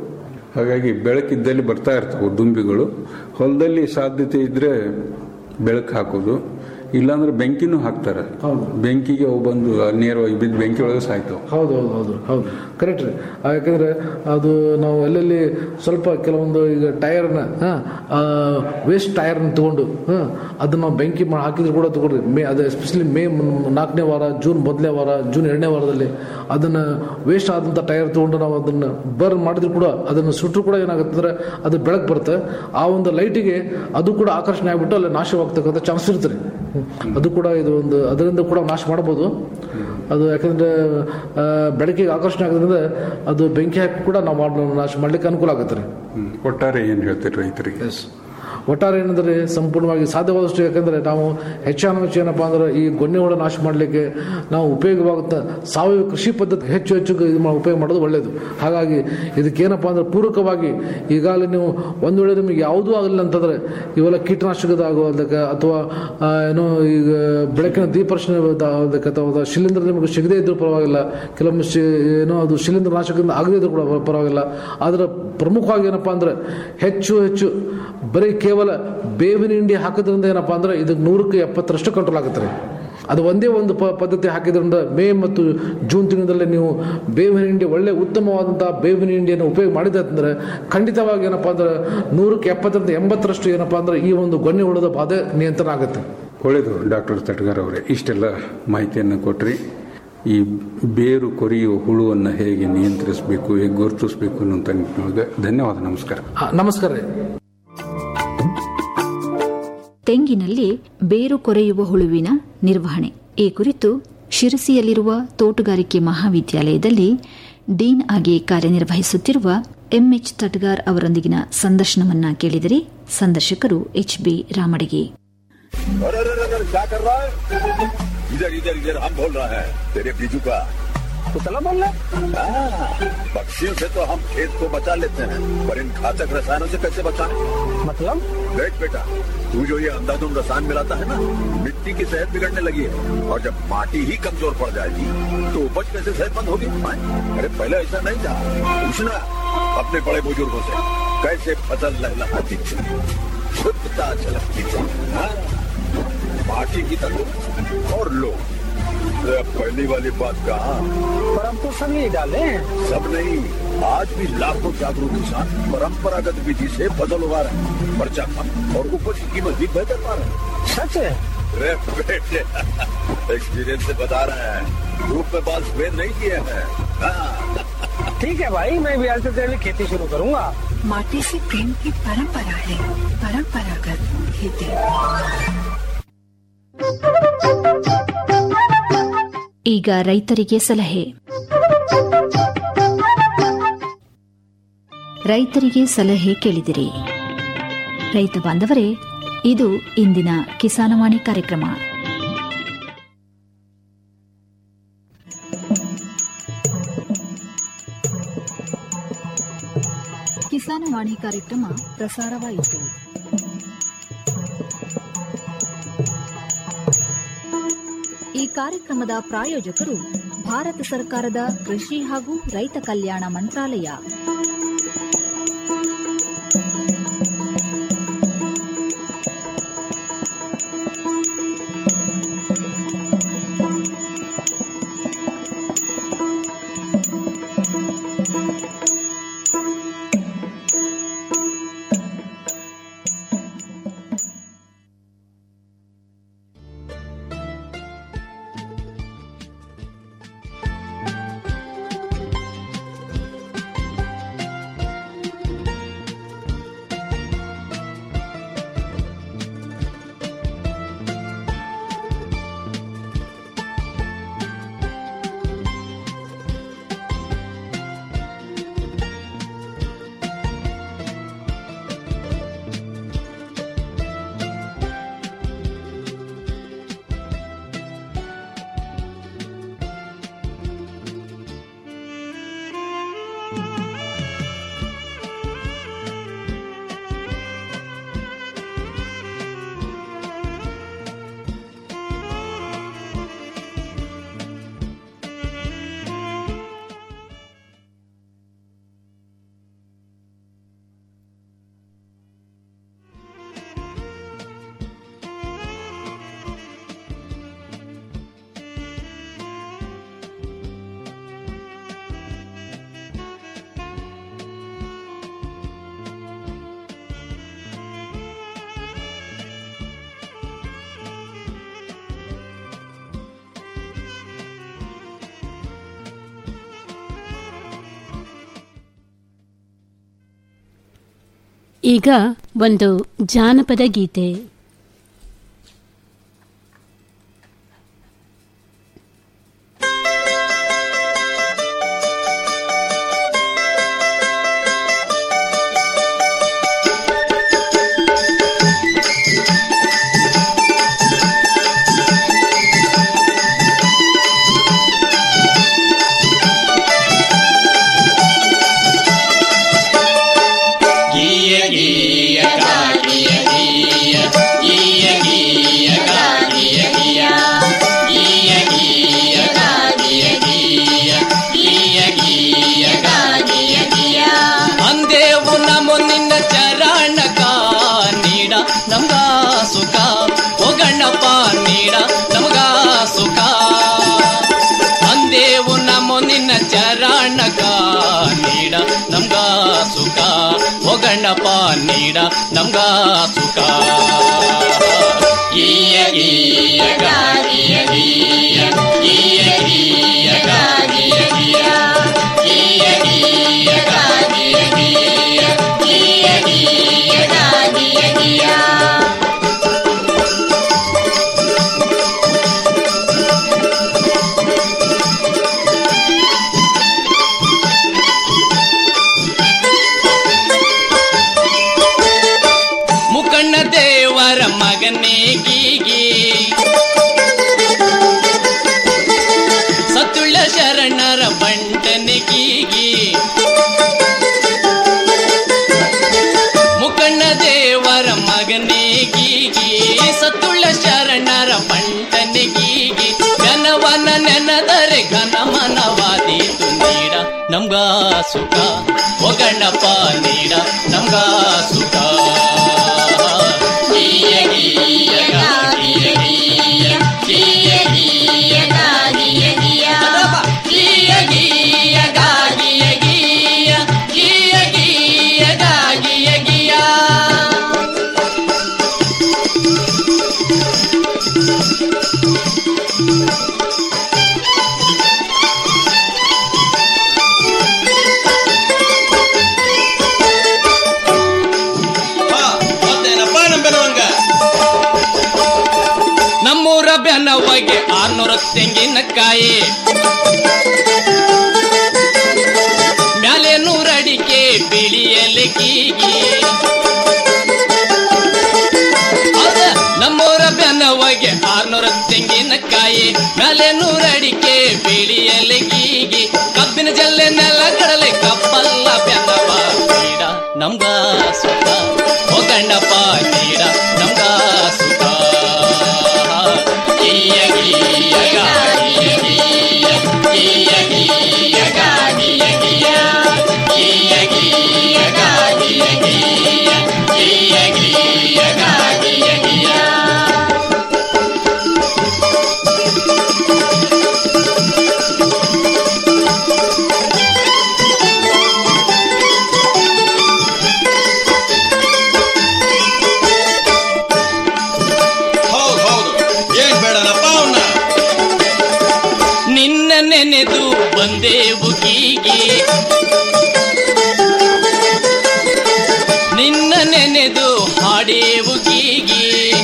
ಹಾಗಾಗಿ ಬೆಳಕಿದ್ದಲ್ಲಿ ಬರ್ತಾ ಇರ್ತವೆ ದುಂಬಿಗಳು ಹೊಲದಲ್ಲಿ ಸಾಧ್ಯತೆ ಇದ್ರೆ ಬೆಳಕು ಹಾಕೋದು ಇಲ್ಲಾಂದ್ರೆ ಬೆಂಕಿನೂ ಹಾಕ್ತಾರೆ ಹೌದು. ಬೆಂಕಿಗೆ ಅವು ಬಂದು ನೇರವಾಗಿ ಬಿದ್ದು ಬೆಂಕಿ ಒಳಗೆ ಸಾಯ್ತವೆ ಹೌದು ಹೌದು ಹೌದು ಹೌದು ಕರೆಕ್ಟ್ ರೀ ಆ, ಯಾಕಂದ್ರೆ ಅದು ನಾವು ಎಲ್ಲೆಲ್ಲಿ ಸ್ವಲ್ಪ ಕೆಲವೊಂದು ಈಗ ಟೈರ್ನ ವೇಸ್ಟ್ ಟೈರ್ನ ತಗೊಂಡು ಹಾ, ಅದನ್ನ ನಾವು ಬೆಂಕಿ ಮಾಡಿ ಹಾಕಿದ್ರು ಕೂಡ ತಗೊಳ್ರಿ ಮೇ ಅದು ಎಸ್ಪೆಷಲಿ ಮೇ ಮ್- ನಾಲ್ಕನೇ ವಾರ ಜೂನ್ ಮೊದಲನೇ ವಾರ ಜೂನ್ ಎರಡನೇ ವಾರದಲ್ಲಿ ಅದನ್ನ ವೇಸ್ಟ್ ಆದಂಥ ಟೈರ್ ತಗೊಂಡು ನಾವು ಅದನ್ನ ಬರ್ನ್ ಮಾಡಿದ್ರು ಕೂಡ ಅದನ್ನು ಸುಟ್ಟರು ಕೂಡ ಏನಾಗುತ್ತೆ ಅಂದ್ರೆ ಅದು ಬೆಳಕು ಬರುತ್ತೆ ಆ ಒಂದು ಲೈಟಿಗೆ ಅದು ಕೂಡ ಆಕರ್ಷಣೆ ಆಗ್ಬಿಟ್ಟು ಅಲ್ಲಿ ನಾಶವಾಗ್ತಕ್ಕಂಥ ಚಾನ್ಸ್ ಇರುತ್ತೆ ರೀ ಹ್ಮ್. ಅದು ಕೂಡ ಇದು ಒಂದು ಅದರಿಂದ ಕೂಡ ನಾಶ ಮಾಡ್ಬೋದು ಅದು ಯಾಕಂದ್ರೆ ಆ, ಬೆಳಕಿಗೆ ಆಕರ್ಷಣೆ ಆಗೋದ್ರಿಂದ ಅದು ಬೆಂಕಿ ಹಾಕಿ ಕೂಡ ನಾವು ಮಾಡ್- ನಾಶ ಮಾಡ್ಲಿಕ್ಕೆ ಅನುಕೂಲ ಆಗುತ್ತೆ ರೀ ಹ್ಮ್. ಒಟ್ಟಾರೆ ಏನು ಹೇಳ್ತೀರಿ ರೈತರಿಗೆ ಎಸ್ ಒಟ್ಟಾರೆ ಏನಂದ್ರೆ ಸಂಪೂರ್ಣವಾಗಿ ಸಾಧ್ಯವಾದಷ್ಟು ಯಾಕಂದ್ರೆ ನಾವು ಹೆಚ್ಚಾನ ಹೆಚ್ಚು ಏನಪ್ಪಾ ಅಂದ್ರೆ ಈ ಗೊನ್ನೆ ಹುಳ ನಾಶ ಮಾಡಲಿಕ್ಕೆ ನಾವು ಉಪಯೋಗವಾಗುತ್ತ ಸಾವಯವ ಕೃಷಿ ಪದ್ಧತಿ ಹೆಚ್ಚು ಹೆಚ್ಚು ಇದು ಮಾ- ಉಪಯೋಗ ಮಾಡೋದು ಒಳ್ಳೆಯದು ಹಾಗಾಗಿ ಇದಕ್ಕೇನಪ್ಪ ಅಂದ್ರೆ ಪೂರಕವಾಗಿ ಈಗಾಗಲೇ ನೀವು ಒಂದು ವೇಳೆ ನಿಮಗೆ ಯಾವುದೂ ಆಗಲಿಲ್ಲ ಅಂತಂದ್ರೆ ಇವೆಲ್ಲ ಕೀಟನಾಶಕದಾಗೋದಕ್ಕೆ ಅಥವಾ ಆ, ಏನೋ ಈಗ ಬೆಳಕಿನ ದೀಪರ್ಶನ ಆಗೋದಕ್ಕೆ ಅಥವಾ ಶಿಲೀಂಧ್ರ ನಿಮಗೆ ಸಿಗದೇ ಇದ್ರೂ ಪರವಾಗಿಲ್ಲ ಕೆಲವೊಮ್ಮೆ ಶಿ- ಏನೋ ಅದು ಶಿಲೀಂಧ್ರ ನಾಶಕದಿಂದ ಆಗದೇ ಇದ್ರೂ ಕೂಡ ಪರವಾಗಿಲ್ಲ ಆದರೆ ಪ್ರಮುಖವಾಗಿ ಏನಪ್ಪಾ ಅಂದ್ರೆ ಹೆಚ್ಚು ಹೆಚ್ಚು ಬರೀ ಕೇವಲ ಬೇವಿನ ಹಿಂಡಿ ಹಾಕೋದ್ರಿಂದ ಏನಪ್ಪಾ ಅಂದ್ರೆ ಇದಕ್ಕೆ ನೂರಕ್ಕೆ ಎಪ್ಪತ್ತರಷ್ಟು ಕಂಟ್ರೋಲ್ ಆಗುತ್ತೆ ರೀ ಅದು ಒಂದೇ ಒಂದು ಪ ಪದ್ಧತಿ ಹಾಕಿದ್ರಿಂದ ಮೇ ಮತ್ತು ಜೂನ್ ತಿಂಗಳಲ್ಲಿ ನೀವು ಬೇವಿನ ಹಿಂಡಿ ಒಳ್ಳೆ ಉತ್ತಮವಾದಂತಹ ಬೇವಿನ ಹಿಂಡಿಯನ್ನು ಉಪಯೋಗ ಮಾಡಿದೆ ಅಂತಂದ್ರೆ ಖಂಡಿತವಾಗಿ ಏನಪ್ಪಾ ಅಂದ್ರೆ ನೂರಕ್ಕೆ ಎಪ್ಪತ್ತರಿಂದ ಎಂಬತ್ತರಷ್ಟು ಏನಪ್ಪಾ ಅಂದ್ರೆ ಈ ಒಂದು ಗೊನ್ನೆ ಹುಳದ ಬಾಧೆ ನಿಯಂತ್ರಣ ಆಗುತ್ತೆ ಒಳ್ಳೆಯದು ಡಾಕ್ಟರ್ ತಟಗಾರ್ ಅವರೇ ಇಷ್ಟೆಲ್ಲ ಮಾಹಿತಿಯನ್ನು ಕೊಟ್ರಿ ಈ ಬೇರು ಕೊರಿಯುವ ಹುಳುವನ್ನು ಹೇಗೆ ನಿಯಂತ್ರಿಸಬೇಕು ಹೇಗೆ ಗುರುತಿಸಬೇಕು ಅನ್ನುವಂಥ ನಿಟ್ಟಿನೊಳಗೆ ಧನ್ಯವಾದ ನಮಸ್ಕಾರ ಆ, ನಮಸ್ಕಾರ ರೀ ತೆಂಗಿನಲ್ಲಿ ಬೇರು ಕೊರೆಯುವ ಹುಳುವಿನ ನಿರ್ವಹಣೆ ಈ ಕುರಿತು ಶಿರಸಿಯಲ್ಲಿರುವ ತೋಟಗಾರಿಕೆ ಮಹಾವಿದ್ಯಾಲಯದಲ್ಲಿ ಡೀನ್ ಆಗಿ ಕಾರ್ಯನಿರ್ವಹಿಸುತ್ತಿರುವ ಎಂಎಚ್ ತಟ್ಗಾರ್ ಅವರೊಂದಿಗಿನ ಸಂದರ್ಶನವನ್ನ ಕೇಳಿದರೆ ಸಂದರ್ಶಕರು ಎಚ್ ಬಿ ರಾಮಡಿಗೆ अरे अरे अरे अरे, क्या कर रहा है इधर इधर इधर हम बोल रहा है तेरे बीजू का कुतला बोल रहा हाँ, पक्षियों से तो हम खेत को बचा लेते हैं पर इन घातक रसायनों से कैसे बचाएं? मतलब देख बेटा तू जो ये अंधाधुंध रसायन मिलाता है ना मिट्टी की सेहत बिगड़ने लगी है और जब माटी ही कमजोर पड़ जाएगी तो उपज कैसे सेहतमंद होगी हाँ? अरे पहले ऐसा नहीं था पूछना अपने बड़े बुजुर्गों से कैसे फसल लहलहाती थी खुदता झलकती थी हाँ? माटी की तंदुरुस्ती और लोग अरे पहली वाली बात कहा पर हम तो सब यही डाले हैं सब नहीं आज भी लाखों जागरूक किसान परंपरागत विधि से फसल उगा रहे हैं पर्चा कम और उपज की कीमत भी बेहतर पा रहे हैं सच है अरे बेटे एक्सपीरियंस से बता रहे हैं धूप में बाल सफेद नहीं किए हैं हाँ, ठीक है भाई मैं भी आज से तेरे लिए खेती शुरू करूंगा माटी से प्रेम की परंपरा है परंपरागत खेती ಈಗ ರೈತರಿಗೆ ಸಲಹೆ ರೈತರಿಗೆ ಸಲಹೆ ಕೇಳಿದಿರಿ ರೈತ ಬಾಂಧವರೇ ಇದು ಇಂದಿನ ಕಿಸಾನವಾಣಿ ಕಾರ್ಯಕ್ರಮ ಕಿಸಾನವಾಣಿ ಕಾರ್ಯಕ್ರಮ ಪ್ರಸಾರವಾಯಿತು ಈ ಕಾರ್ಯಕ್ರಮದ ಪ್ರಾಯೋಜಕರು ಭಾರತ ಸರ್ಕಾರದ ಕೃಷಿ ಹಾಗೂ ರೈತ ಕಲ್ಯಾಣ ಮಂತ್ರಾಲಯ ಈಗ ಒಂದು ಜಾನಪದ ಗೀತೆ ಗೀಯ ಗೀಯ ಗಾಗಿಯ ಗೀಯ ಗೀಯ ಗೀಯ ಗಾಗಿಯ ಗೀಯ ಗೀಯ ಗೀಯ ಗಾಗಿಯ ಗೀಯ ಗೀಯ ಗೀಯ ಗಾಗಿಯ ಗೀಯ ಅಂದೇವು ನಮೋ ನಿನ್ನ ಚರಣಕ ನೀಡ ನಮ್ಗ ಸುಖ ಓ ಗಣಪ ನೀಡ ನಮ್ಗ ಸುಖ ಅಂದೇವು ನಮೋ ನಿನ್ನ ಚರಣಕ ನೀಡ ನಮ್ಗ ಸುಖ ಓ ಗಣಪ ನೀಡ ನಮ್ಗ ಸುಖ ಗೀಯ ಗೀಯ ಗಾಗಿಯ ಗೀಯ ಗೀಯ ಗೀಯ ಗಾಗಿಯ ಗೀಯ ಗೀಯ ಗೀಯ ಗಾಗಿಯ ಗೀಯ ಗೀಯ ಗೀಯ ಗಾಗಿಯ ಗೀಯ ಮುಕಣ್ಣ ದೇವರ ಮಗನೇ ಗೀಗಿ ಸತ್ತುಳ್ಳ ಶರಣರ ಬಂಟನೆ ಗೀಗಿ ಮುಕಣ್ಣ ದೇವರ ಮಗನೇ ಗೀಗಿ ಸತ್ತುಳ್ಳ ಶರಣರ ಬಂಟನೆ ಗೀಗಿ ಘನವನ ನೆನದರೆ ಘನ ಮನವಾದೀತು ನೀಡ ನಮ್ಗ ಸುಖ ಒಗಣ್ಣಪ್ಪ ನೀಡ ನಮ್ಗ ಸುಖ ಗೀಯ ಗೀಯ ಗಾಗಿಯ ಗೀಯ ಗೀಯ ಗೀಯ ಗಾಗಿಯ ಗೀಯ ಗೀಯ ಗೀಯ ಗಾಗಿಯ ಗೀಯ ಗೀಯ ಗೀಯ ಗಾಗಿಯ ಗೀಯ ನಮ್ಮೂರ ಬೆನವಗೆ ಆರ್ನೂರ ತೆಂಗಿನಕಾಯಿ ಮ್ಯಾಲೆ ನೂರಡಿಕೆ ಬಿಳಿಯಲೆ ಗೀಗಿ ಹೌದ? ನಮ್ಮೂರ ಬೆನವಗೆ ಆರ್ನೂರ ತೆಂಗಿನಕಾಯಿ ಮ್ಯಾಲೆ ನೂರಡಿಕೆ ಬಿಳಿಯಲೆ ಗೀಗಿ ಕಬ್ಬಿನ ಜಲ್ಲೆ ನೆಲ ಕಡಲೆ ಕಪ್ಪಲ್ಲ ಬೆನವ ನೀಡ ನಮ್ಗ ಸುಖ ಓ ಗಂಡಪ್ಪ ನೀಡ ನಮ್ಗ ಸುಖ ಗೀಯ ಗೀಯ ಗಾಗಿಯ ಗೀಯ ಗೀಯ ಗೀಯ ಗಾಗಿಯ ಗೀಯ ಗೀಯ ಗೀಯ ಗಾಗಿಯ ಗೀಯ ಗೀಯ ಗೀಯ ಗಾಗಿಯ ಗೀಯ ಹೌದು ಹೌದು ಏನ್ ಬೇಡನಪ್ಪ ಅವನ್ನ ನಿನ್ನ ನೆನೆದು ಬಂದೆವು ಗೀಗಿ ನಿನ್ನ ನೆನೆದು ಹಾಡೇವು ಗೀಗಿ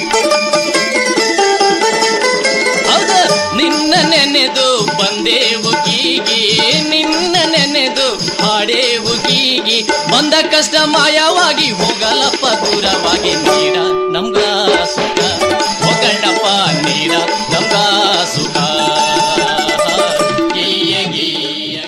ಹೌದ ನಿನ್ನ ನೆನೆದು ಬಂದೆವು ಗೀಗಿ ನಿನ್ನ ನೆನೆದು ಹಾಡೇವು ಗೀಗಿ ಬಂದ ಕಷ್ಟ ಮಾಯವಾಗಿ ಹೋಗಲಪ್ಪ ದೂರವಾಗಿ ನೀಡ ನಮ್ಗ ಸುಖ ಹೋಗಣ್ಣಪ್ಪ ನೀಡ ನಮ್ಗ ಸುಖ ಗೀಯ ಗೀಯ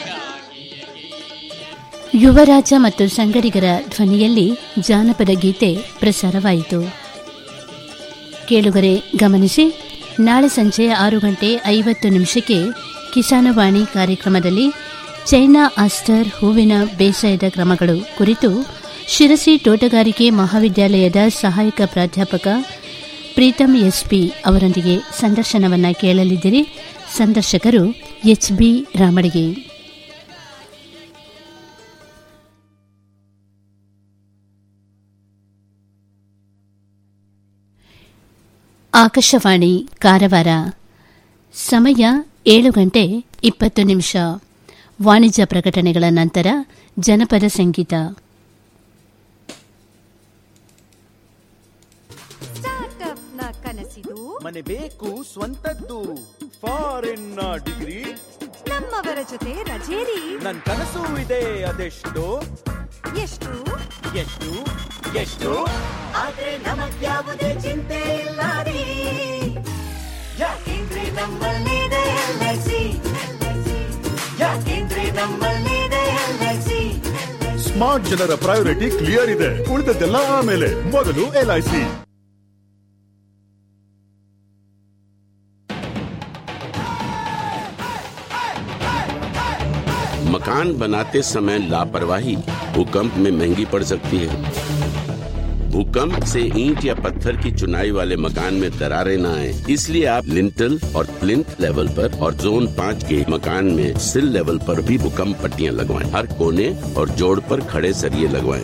ಯುವರಾಜ ಮತ್ತು ಸಂಗಡಿಗರ ಧ್ವನಿಯಲ್ಲಿ ಜಾನಪದ ಗೀತೆ ಪ್ರಸಾರವಾಯಿತು ಕೇಳುಗರೆ ಗಮನಿಸಿ ನಾಳೆ ಸಂಜೆ ಆರು ಗಂಟೆ ಐವತ್ತು ನಿಮಿಷಕ್ಕೆ ಕಿಸಾನವಾಣಿ ಕಾರ್ಯಕ್ರಮದಲ್ಲಿ ಚೈನಾ ಆಸ್ಟರ್ ಹೂವಿನ ಬೇಸಾಯದ ಕ್ರಮಗಳು ಕುರಿತು ಶಿರಸಿ ತೋಟಗಾರಿಕೆ ಮಹಾವಿದ್ಯಾಲಯದ ಸಹಾಯಕ ಪ್ರಾಧ್ಯಾಪಕ ಪ್ರೀತಂ ಎಸ್ಪಿ ಅವರೊಂದಿಗೆ ಸಂದರ್ಶನವನ್ನ ಕೇಳಲಿದ್ದೀರಿ ಸಂದರ್ಶಕರು ಎಚ್ಬಿ ರಾಮಡಿಗೆ ಆಕಾಶವಾಣಿ ಕಾರವಾರ ಸಮಯ ಏಳು ಗಂಟೆ ಇಪ್ಪತ್ತು ನಿಮಿಷ ವಾಣಿಜ್ಯ ಪ್ರಕಟಣೆಗಳ ನಂತರ ಜನಪದ ಸಂಗೀತ ಮನೆ ಬೇಕು ಸ್ವಂತದ್ದು ಫಾರಿನ್ ಡಿಗ್ರಿ ನಮ್ಮವರ ಜೊತೆ ರಜೇರಿ ನನ್ ಕನಸು ಇದೆ ಅದೆಷ್ಟು ಎಷ್ಟು ಎಷ್ಟು ಎಷ್ಟು ಆದ್ರೆ ನಮಗ್ಯಾವುದೇ ಚಿಂತೆ ಇಲ್ಲ ರೀ ಯಾಕೆಂದ್ರೆ ನಮ್ಮಲ್ಲಿದೆ ಎಲ್ಐಸಿ ಯಾಕೆಂದ್ರೆ ನಮ್ಮಲ್ಲಿದೆ ಎಲ್ಐಸಿ ಸ್ಮಾರ್ಟ್ ಜನರ ಪ್ರಯಾರಿಟಿ ಕ್ಲಿಯರ್ ಇದೆ ಉಳಿದದ್ದೆಲ್ಲ ಆಮೇಲೆ ಮೊದಲು ಎಲ್ಐಸಿ मकान बनाते समय लापरवाही भूकंप में महंगी पड़ सकती है भूकंप से ईंट या पत्थर की चुनाई वाले मकान में दरारें न आए इसलिए आप लिंटल और प्लिंथ लेवल पर और जोन पाँच के मकान में सिल लेवल पर भी भूकंप पट्टियां लगवाएं हर कोने और जोड़ पर खड़े सरिये लगवाएं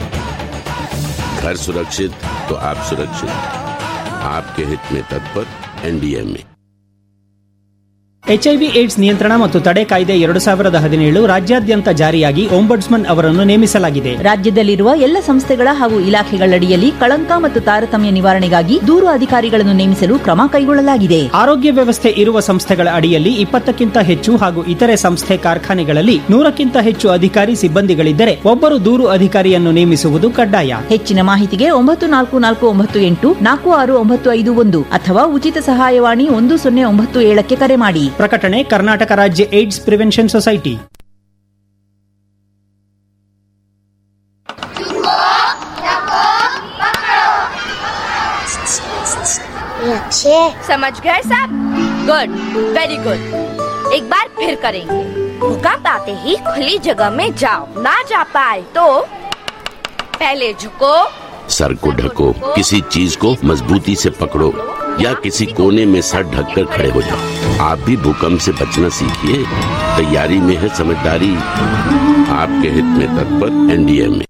घर सुरक्षित तो आप सुरक्षित आपके हित में तत्पर एनडीए में ಎಚ್ಐವಿ ಏಡ್ಸ್ ನಿಯಂತ್ರಣ ಮತ್ತು ತಡೆ ಕಾಯ್ದೆ ಎರಡು ಸಾವಿರದ ಹದಿನೇಳು ರಾಜ್ಯಾದ್ಯಂತ ಜಾರಿಯಾಗಿ ಓಂಬಡ್ಸ್ಮನ್ ಅವರನ್ನು ನೇಮಿಸಲಾಗಿದೆ ರಾಜ್ಯದಲ್ಲಿರುವ ಎಲ್ಲ ಸಂಸ್ಥೆಗಳ ಹಾಗೂ ಇಲಾಖೆಗಳಡಿಯಲ್ಲಿ ಕಳಂಕ ಮತ್ತು ತಾರತಮ್ಯ ನಿವಾರಣೆಗಾಗಿ ದೂರು ಅಧಿಕಾರಿಗಳನ್ನು ನೇಮಿಸಲು ಕ್ರಮ ಕೈಗೊಳ್ಳಲಾಗಿದೆ ಆರೋಗ್ಯ ವ್ಯವಸ್ಥೆ ಇರುವ ಸಂಸ್ಥೆಗಳ ಅಡಿಯಲ್ಲಿ ಇಪ್ಪತ್ತಕ್ಕಿಂತ ಹೆಚ್ಚು ಹಾಗೂ ಇತರೆ ಸಂಸ್ಥೆ ಕಾರ್ಖಾನೆಗಳಲ್ಲಿ ನೂರಕ್ಕಿಂತ ಹೆಚ್ಚು ಅಧಿಕಾರಿ ಸಿಬ್ಬಂದಿಗಳಿದ್ದರೆ ಒಬ್ಬರು ದೂರು ಅಧಿಕಾರಿಯನ್ನು ನೇಮಿಸುವುದು ಕಡ್ಡಾಯ ಹೆಚ್ಚಿನ ಮಾಹಿತಿಗೆ ಒಂಬತ್ತು ನಾಲ್ಕು ನಾಲ್ಕು ಒಂಬತ್ತು ಎಂಟು ನಾಲ್ಕು ಆರು ಒಂಬತ್ತು ಐದು ಒಂದು ಅಥವಾ ಉಚಿತ ಸಹಾಯವಾಣಿ ಒಂದು ಸೊನ್ನೆ ಒಂಬತ್ತು ಏಳಕ್ಕೆ ಕರೆ ಮಾಡಿ ಪ್ರಕಟಣೆ ಕರ್ನಾಟಕ ರಾಜ್ಯ ಏಡ್ಸ್ ಪ್ರಿವೆನ್ಷನ್ ಸೊಸೈಟಿ लक्ष्य समझ गए सब गुड वेरी गुड एक बार फिर करेंगे भूकंप आते ही खुली जगह में जाओ ना जा पाए तो पहले झुको सर को ढको किसी चीज को मजबूती से पकड़ो या किसी कोने में सर ढककर खड़े हो जाओ आप भी भूकंप से बचना सीखिए तैयारी में है समझदारी आपके हित में तत्पर एनडीए में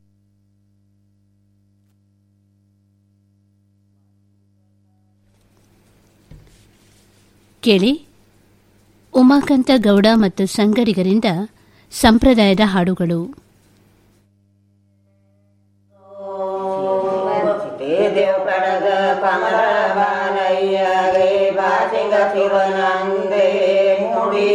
ಕೇಳಿ ಉಮಾಕಾಂತ ಗೌಡ ಮತ್ತು ಸಂಗಡಿಗರಿಂದ ಸಂಪ್ರದಾಯದ ಹಾಡುಗಳು ದೇವ ಕಡಗ ಕಮಲ ಬಾಲಯ್ಯಗೆ ಬಾಸಿಂಗ ಶಿವನಂದೆ ಮುಡಿ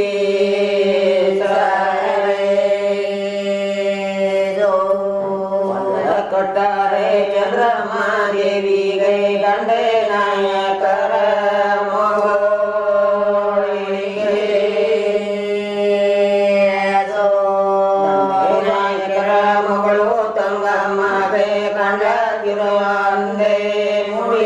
ಕೊಟ್ಟಾರೆ ಚಂದ್ರಮ ದೇವಿಗೆ ಗಂಡೆ ನಾಯಕರ ನಾಯಕರ ಮಗಳು ತಂಗಮ್ಮಗೆ ಕಂಡ ತಿರುವಂದೆ ಮುಡಿ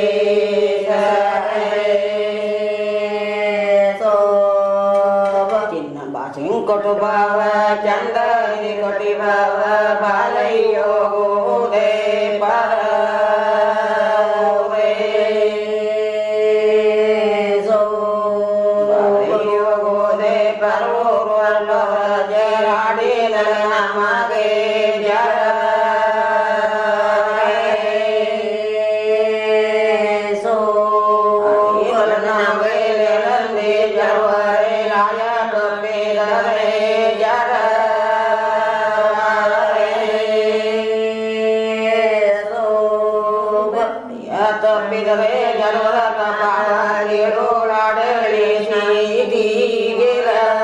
ಚಿನ್ನ ಬಾಸಿಂಕೊಟು ಭಾವ ಚಂದ ಕೊಟಿ ಭಾವ ಬಾಲಯ್ಯೋ ಗೋದೆ ಪರ ಗೋದೆ ಪರೂರು ಅಲ್ಲೋ ಜರಾಡಿ ನಮಗೆ ಜರ ತಪ್ಪಿದರೆ ಜನರ ಕಪಾಳಾಡಳಿ ನೀತಿಗಿರ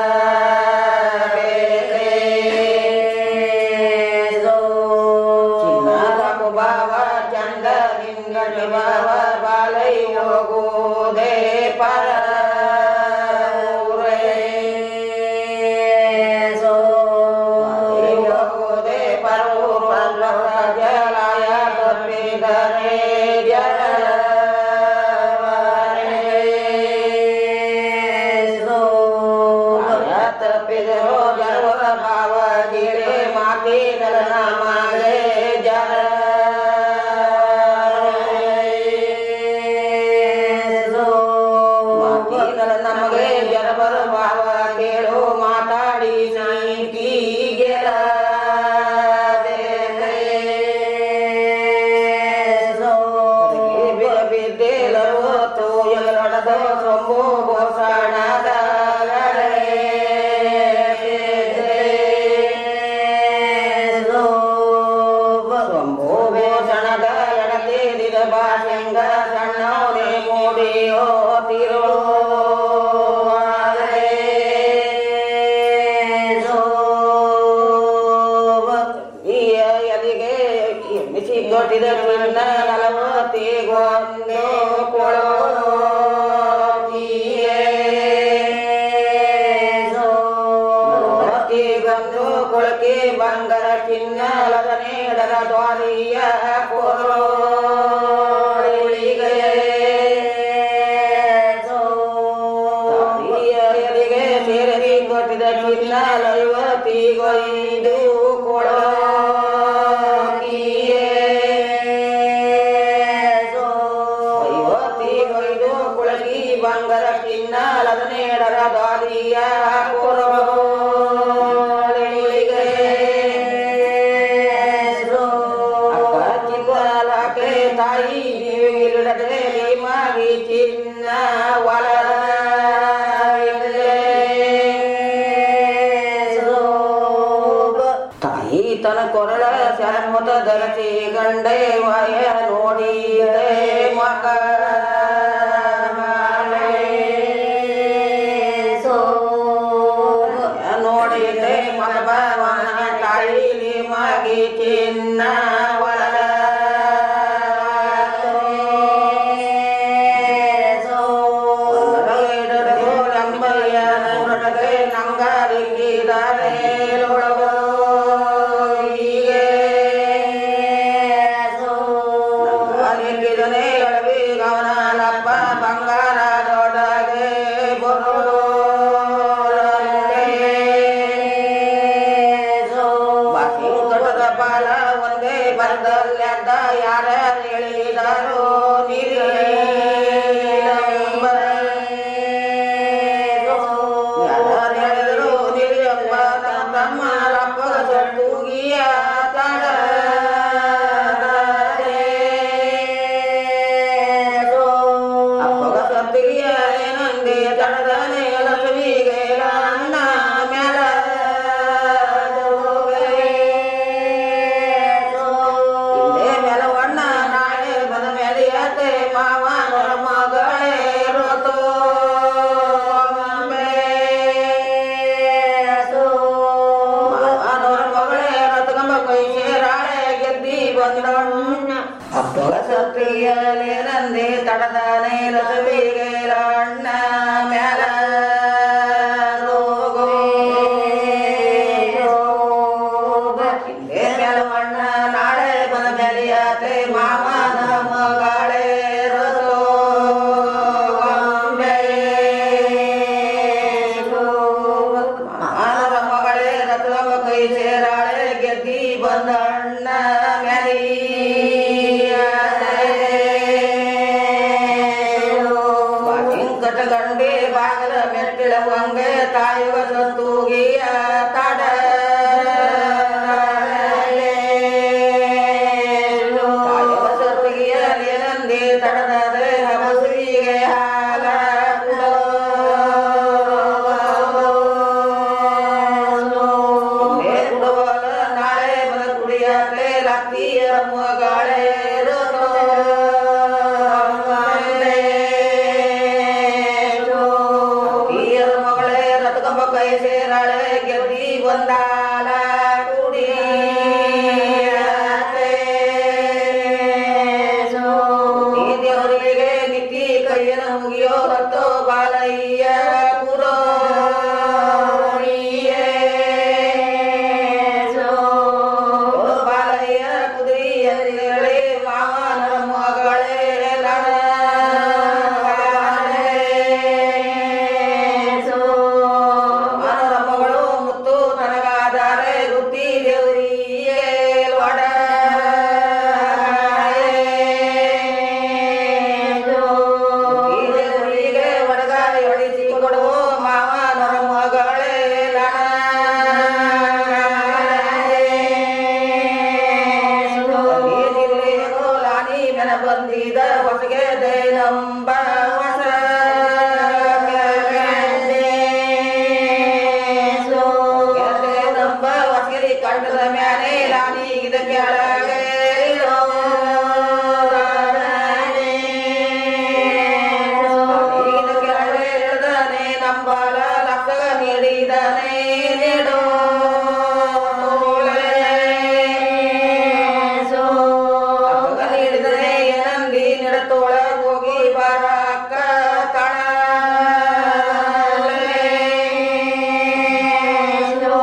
ಬಾವ ಚಂದ ನಿಂಗಟ ಬಾವ ಬಾಲಯ್ಯೋ ಗೋದೆ ಪರ ಗೋದೆ ಪರೂರು ಅಲ್ಲವ ಜಲಾಯ ತಪ್ಪಿದರೆ ಜಲ ತಪ್ಪಿದರೋ ಜಲವ ಭಾವ ಗಿರೆ ಮಾತಿದರ ನಮಗೆ ಜಲ ನಮಗೆ ಜನಬರ ಭಾವ ಕೇಳು ಮಾತಾಡಿ ನೀತಿಗೆಲ ಬಿದ್ದೇಲರು ತೋಯಲೊಡದ ಸೊಂಬು ಘೋಷಣದ ಸೊಂಬು ಘೋಷಣದ ಎಡತೇರಿದ ಬಾಸಂಗ ಸಣ್ಣವನೇ ಮೋ ಕಿನ್ನಲದ ನೀಡದ ದ್ವಾರಿಯ ಕೋಳಿಗೆ ತಾಯಿಯರಿಗೆ ಸೇರಿ ಕೊಟ್ಟಿದ ಕಿನ್ನಲ ಯುವತಿಗೊಯ್ದು ಕೊಳಕಿಯೇ ಐವತ್ತಿಗೊಯ್ದು ಕುಳಗಿ ಬಂಗರ ಕಿನ್ನಲದ ನೇಡರ ದಾರಿಯ ಕೊರಳಿಗೆ ಅಕ್ಕ ಚಿಕ್ಕಲಕ್ಕೆ ತಾಯಿ ನೀವಿಲ್ಲದೆ ಮಾಗಿ ಚಿನ್ನ ಒಳ ತಾಯಿ ತನ ಕೊರಳ ಶರಮುತ ಧರಸಿ ಗಂಡೆ ವಾಯ ನೋಡಿದೆ ಮಕ ನೋಡಿದೆ ಮನಭವನ ತಾಯಿಲಿ ಮಗಿ ಚಿನ್ನ ಒಳ ರಂಬಯ್ಯ ನೂರಟಗೆ ನಂಗಾರಿಂಗಿದಾರೆ ಲೊಳಗೋ ಹೀಗೆ ನಂಗಾರಿಂಗಿದನೆ ಎಳವಿ ಗವನನಪ್ಪ ಬಂಗಾರ ದೊಡಗೆ ಬಾಕಿ ಕಟದ ಪಾಲ ಒಂದೇ ಬರದಲ್ಲೆದ್ದ ಯಾರ ಹೇಳಿದಾರೋ ಯಾರು ಹೇಳಿದ್ರು ನಿರಿಯಪ್ಪ ತಮ್ಮ ರಪ್ಪ ಸೊಟ್ಟುಗಿಯ ತಡ ಅಪ್ಪಗ ಸತ್ತಿಗೆ ಏನಂದೆ ತಡದನೆ ಲಕ್ಷ್ಮಿಗೆ ಅಣ್ಣ ಮ್ಯಾಲ ಇಲ್ಲೇ ಮೆಲವಣ್ಣ ನಾಳೆ ಬದ ಮೇಲೆ ಅತ್ತೆ ಮಾವನರ ಮಗಳೇ ರೋತೋ ಮಾವನರ ಮಗಳೇ ರತ್ಗಂಬ ಕೈ ಸೇರಾಳೆ ಗೆದ್ದಿ ಬಂದಣ್ಣ ಅಪ್ಪಗ ಸತ್ತಿಯಲೇನಂದೆ ತಡದನೆ ಲಕ್ಷ್ಮಿಗೆ ಅಣ್ಣ ಮ್ಯಾಲ ರೋಗೋ ಮೇಲವಣ್ಣ ನಾಳೆ ಬನ ಬೆಲೆಯಾತೆ ಮಾವನ ಮಗಳೇ ರಸೋ ಮಾವನರ ಮಗಳೇ ರಥವ ಕೈ ಸೇರಾಳೆ ಗೆದ್ದಿ ಬಂದಣ್ಣ ಬಾಗಿಂಕಟ ಗಂಡೆ ಬಾಗಲ ಮೆಟ್ಟಿಳ ಹಂಗೆ ತಾಯುವ ಸತ್ತೂಗಿಯ ತಡ ತಾಯುವ ಸತ್ತುಗಿಯಲೇನಂದೆ ತಡದರೆ ಹಬಸುವಿಗೆ ಹಾಲ ಕುಡವಲ ನಾಳೆ ಬದ ಕುಡಿಯಾಕೆ ಲಕ್ಕಿಯ ಮಗಳೇ ತೀಯರ ಮಗಳೇ ರಥಕಂಬ ಕೈ ಸೇರಾಳೆ ಗೆದ್ದಿ ಬಂದಾಲ ಕುಡಿ ದೇವರಿಗೆ ನಿತ್ತಿ ಕೈಯನ ಮುಗಿಯೋ ರಥೋ ಬಾಲಯ್ಯ ಪುರೋ ಬಾಲಯ್ಯ ಕುದುರೆಯರೇ ಮಾವನ ಮಗಳೇ ಮಾನರ ಮಗಳು ಮುತ್ತು ನನಗಾದರೆ ಗುತ್ತಿ ದೇವರಿಯೇ ಒಡ ದೇವರಿಗೆ ಒಡಗಾಯಿ ಹೊಡಿಸಿ ಕೊಡುವ ಮಾವನರ ಮಗಳೇ ಲಾನಿ ಮೆನ ಬಂದಿದ ಹೊಸಗೆ ದೇನಂಬ ಹೊಸ ನಂಬ ಹೊಸಗಿರಿ ಕಂಡದ ಮ್ಯಾನೆ ಲಾನಿ ಇದ ಕೆಳಗೆ ನಂಬಲ ಲಕ್ಷ ನೀಡಿದನೆ ನೀಡೋ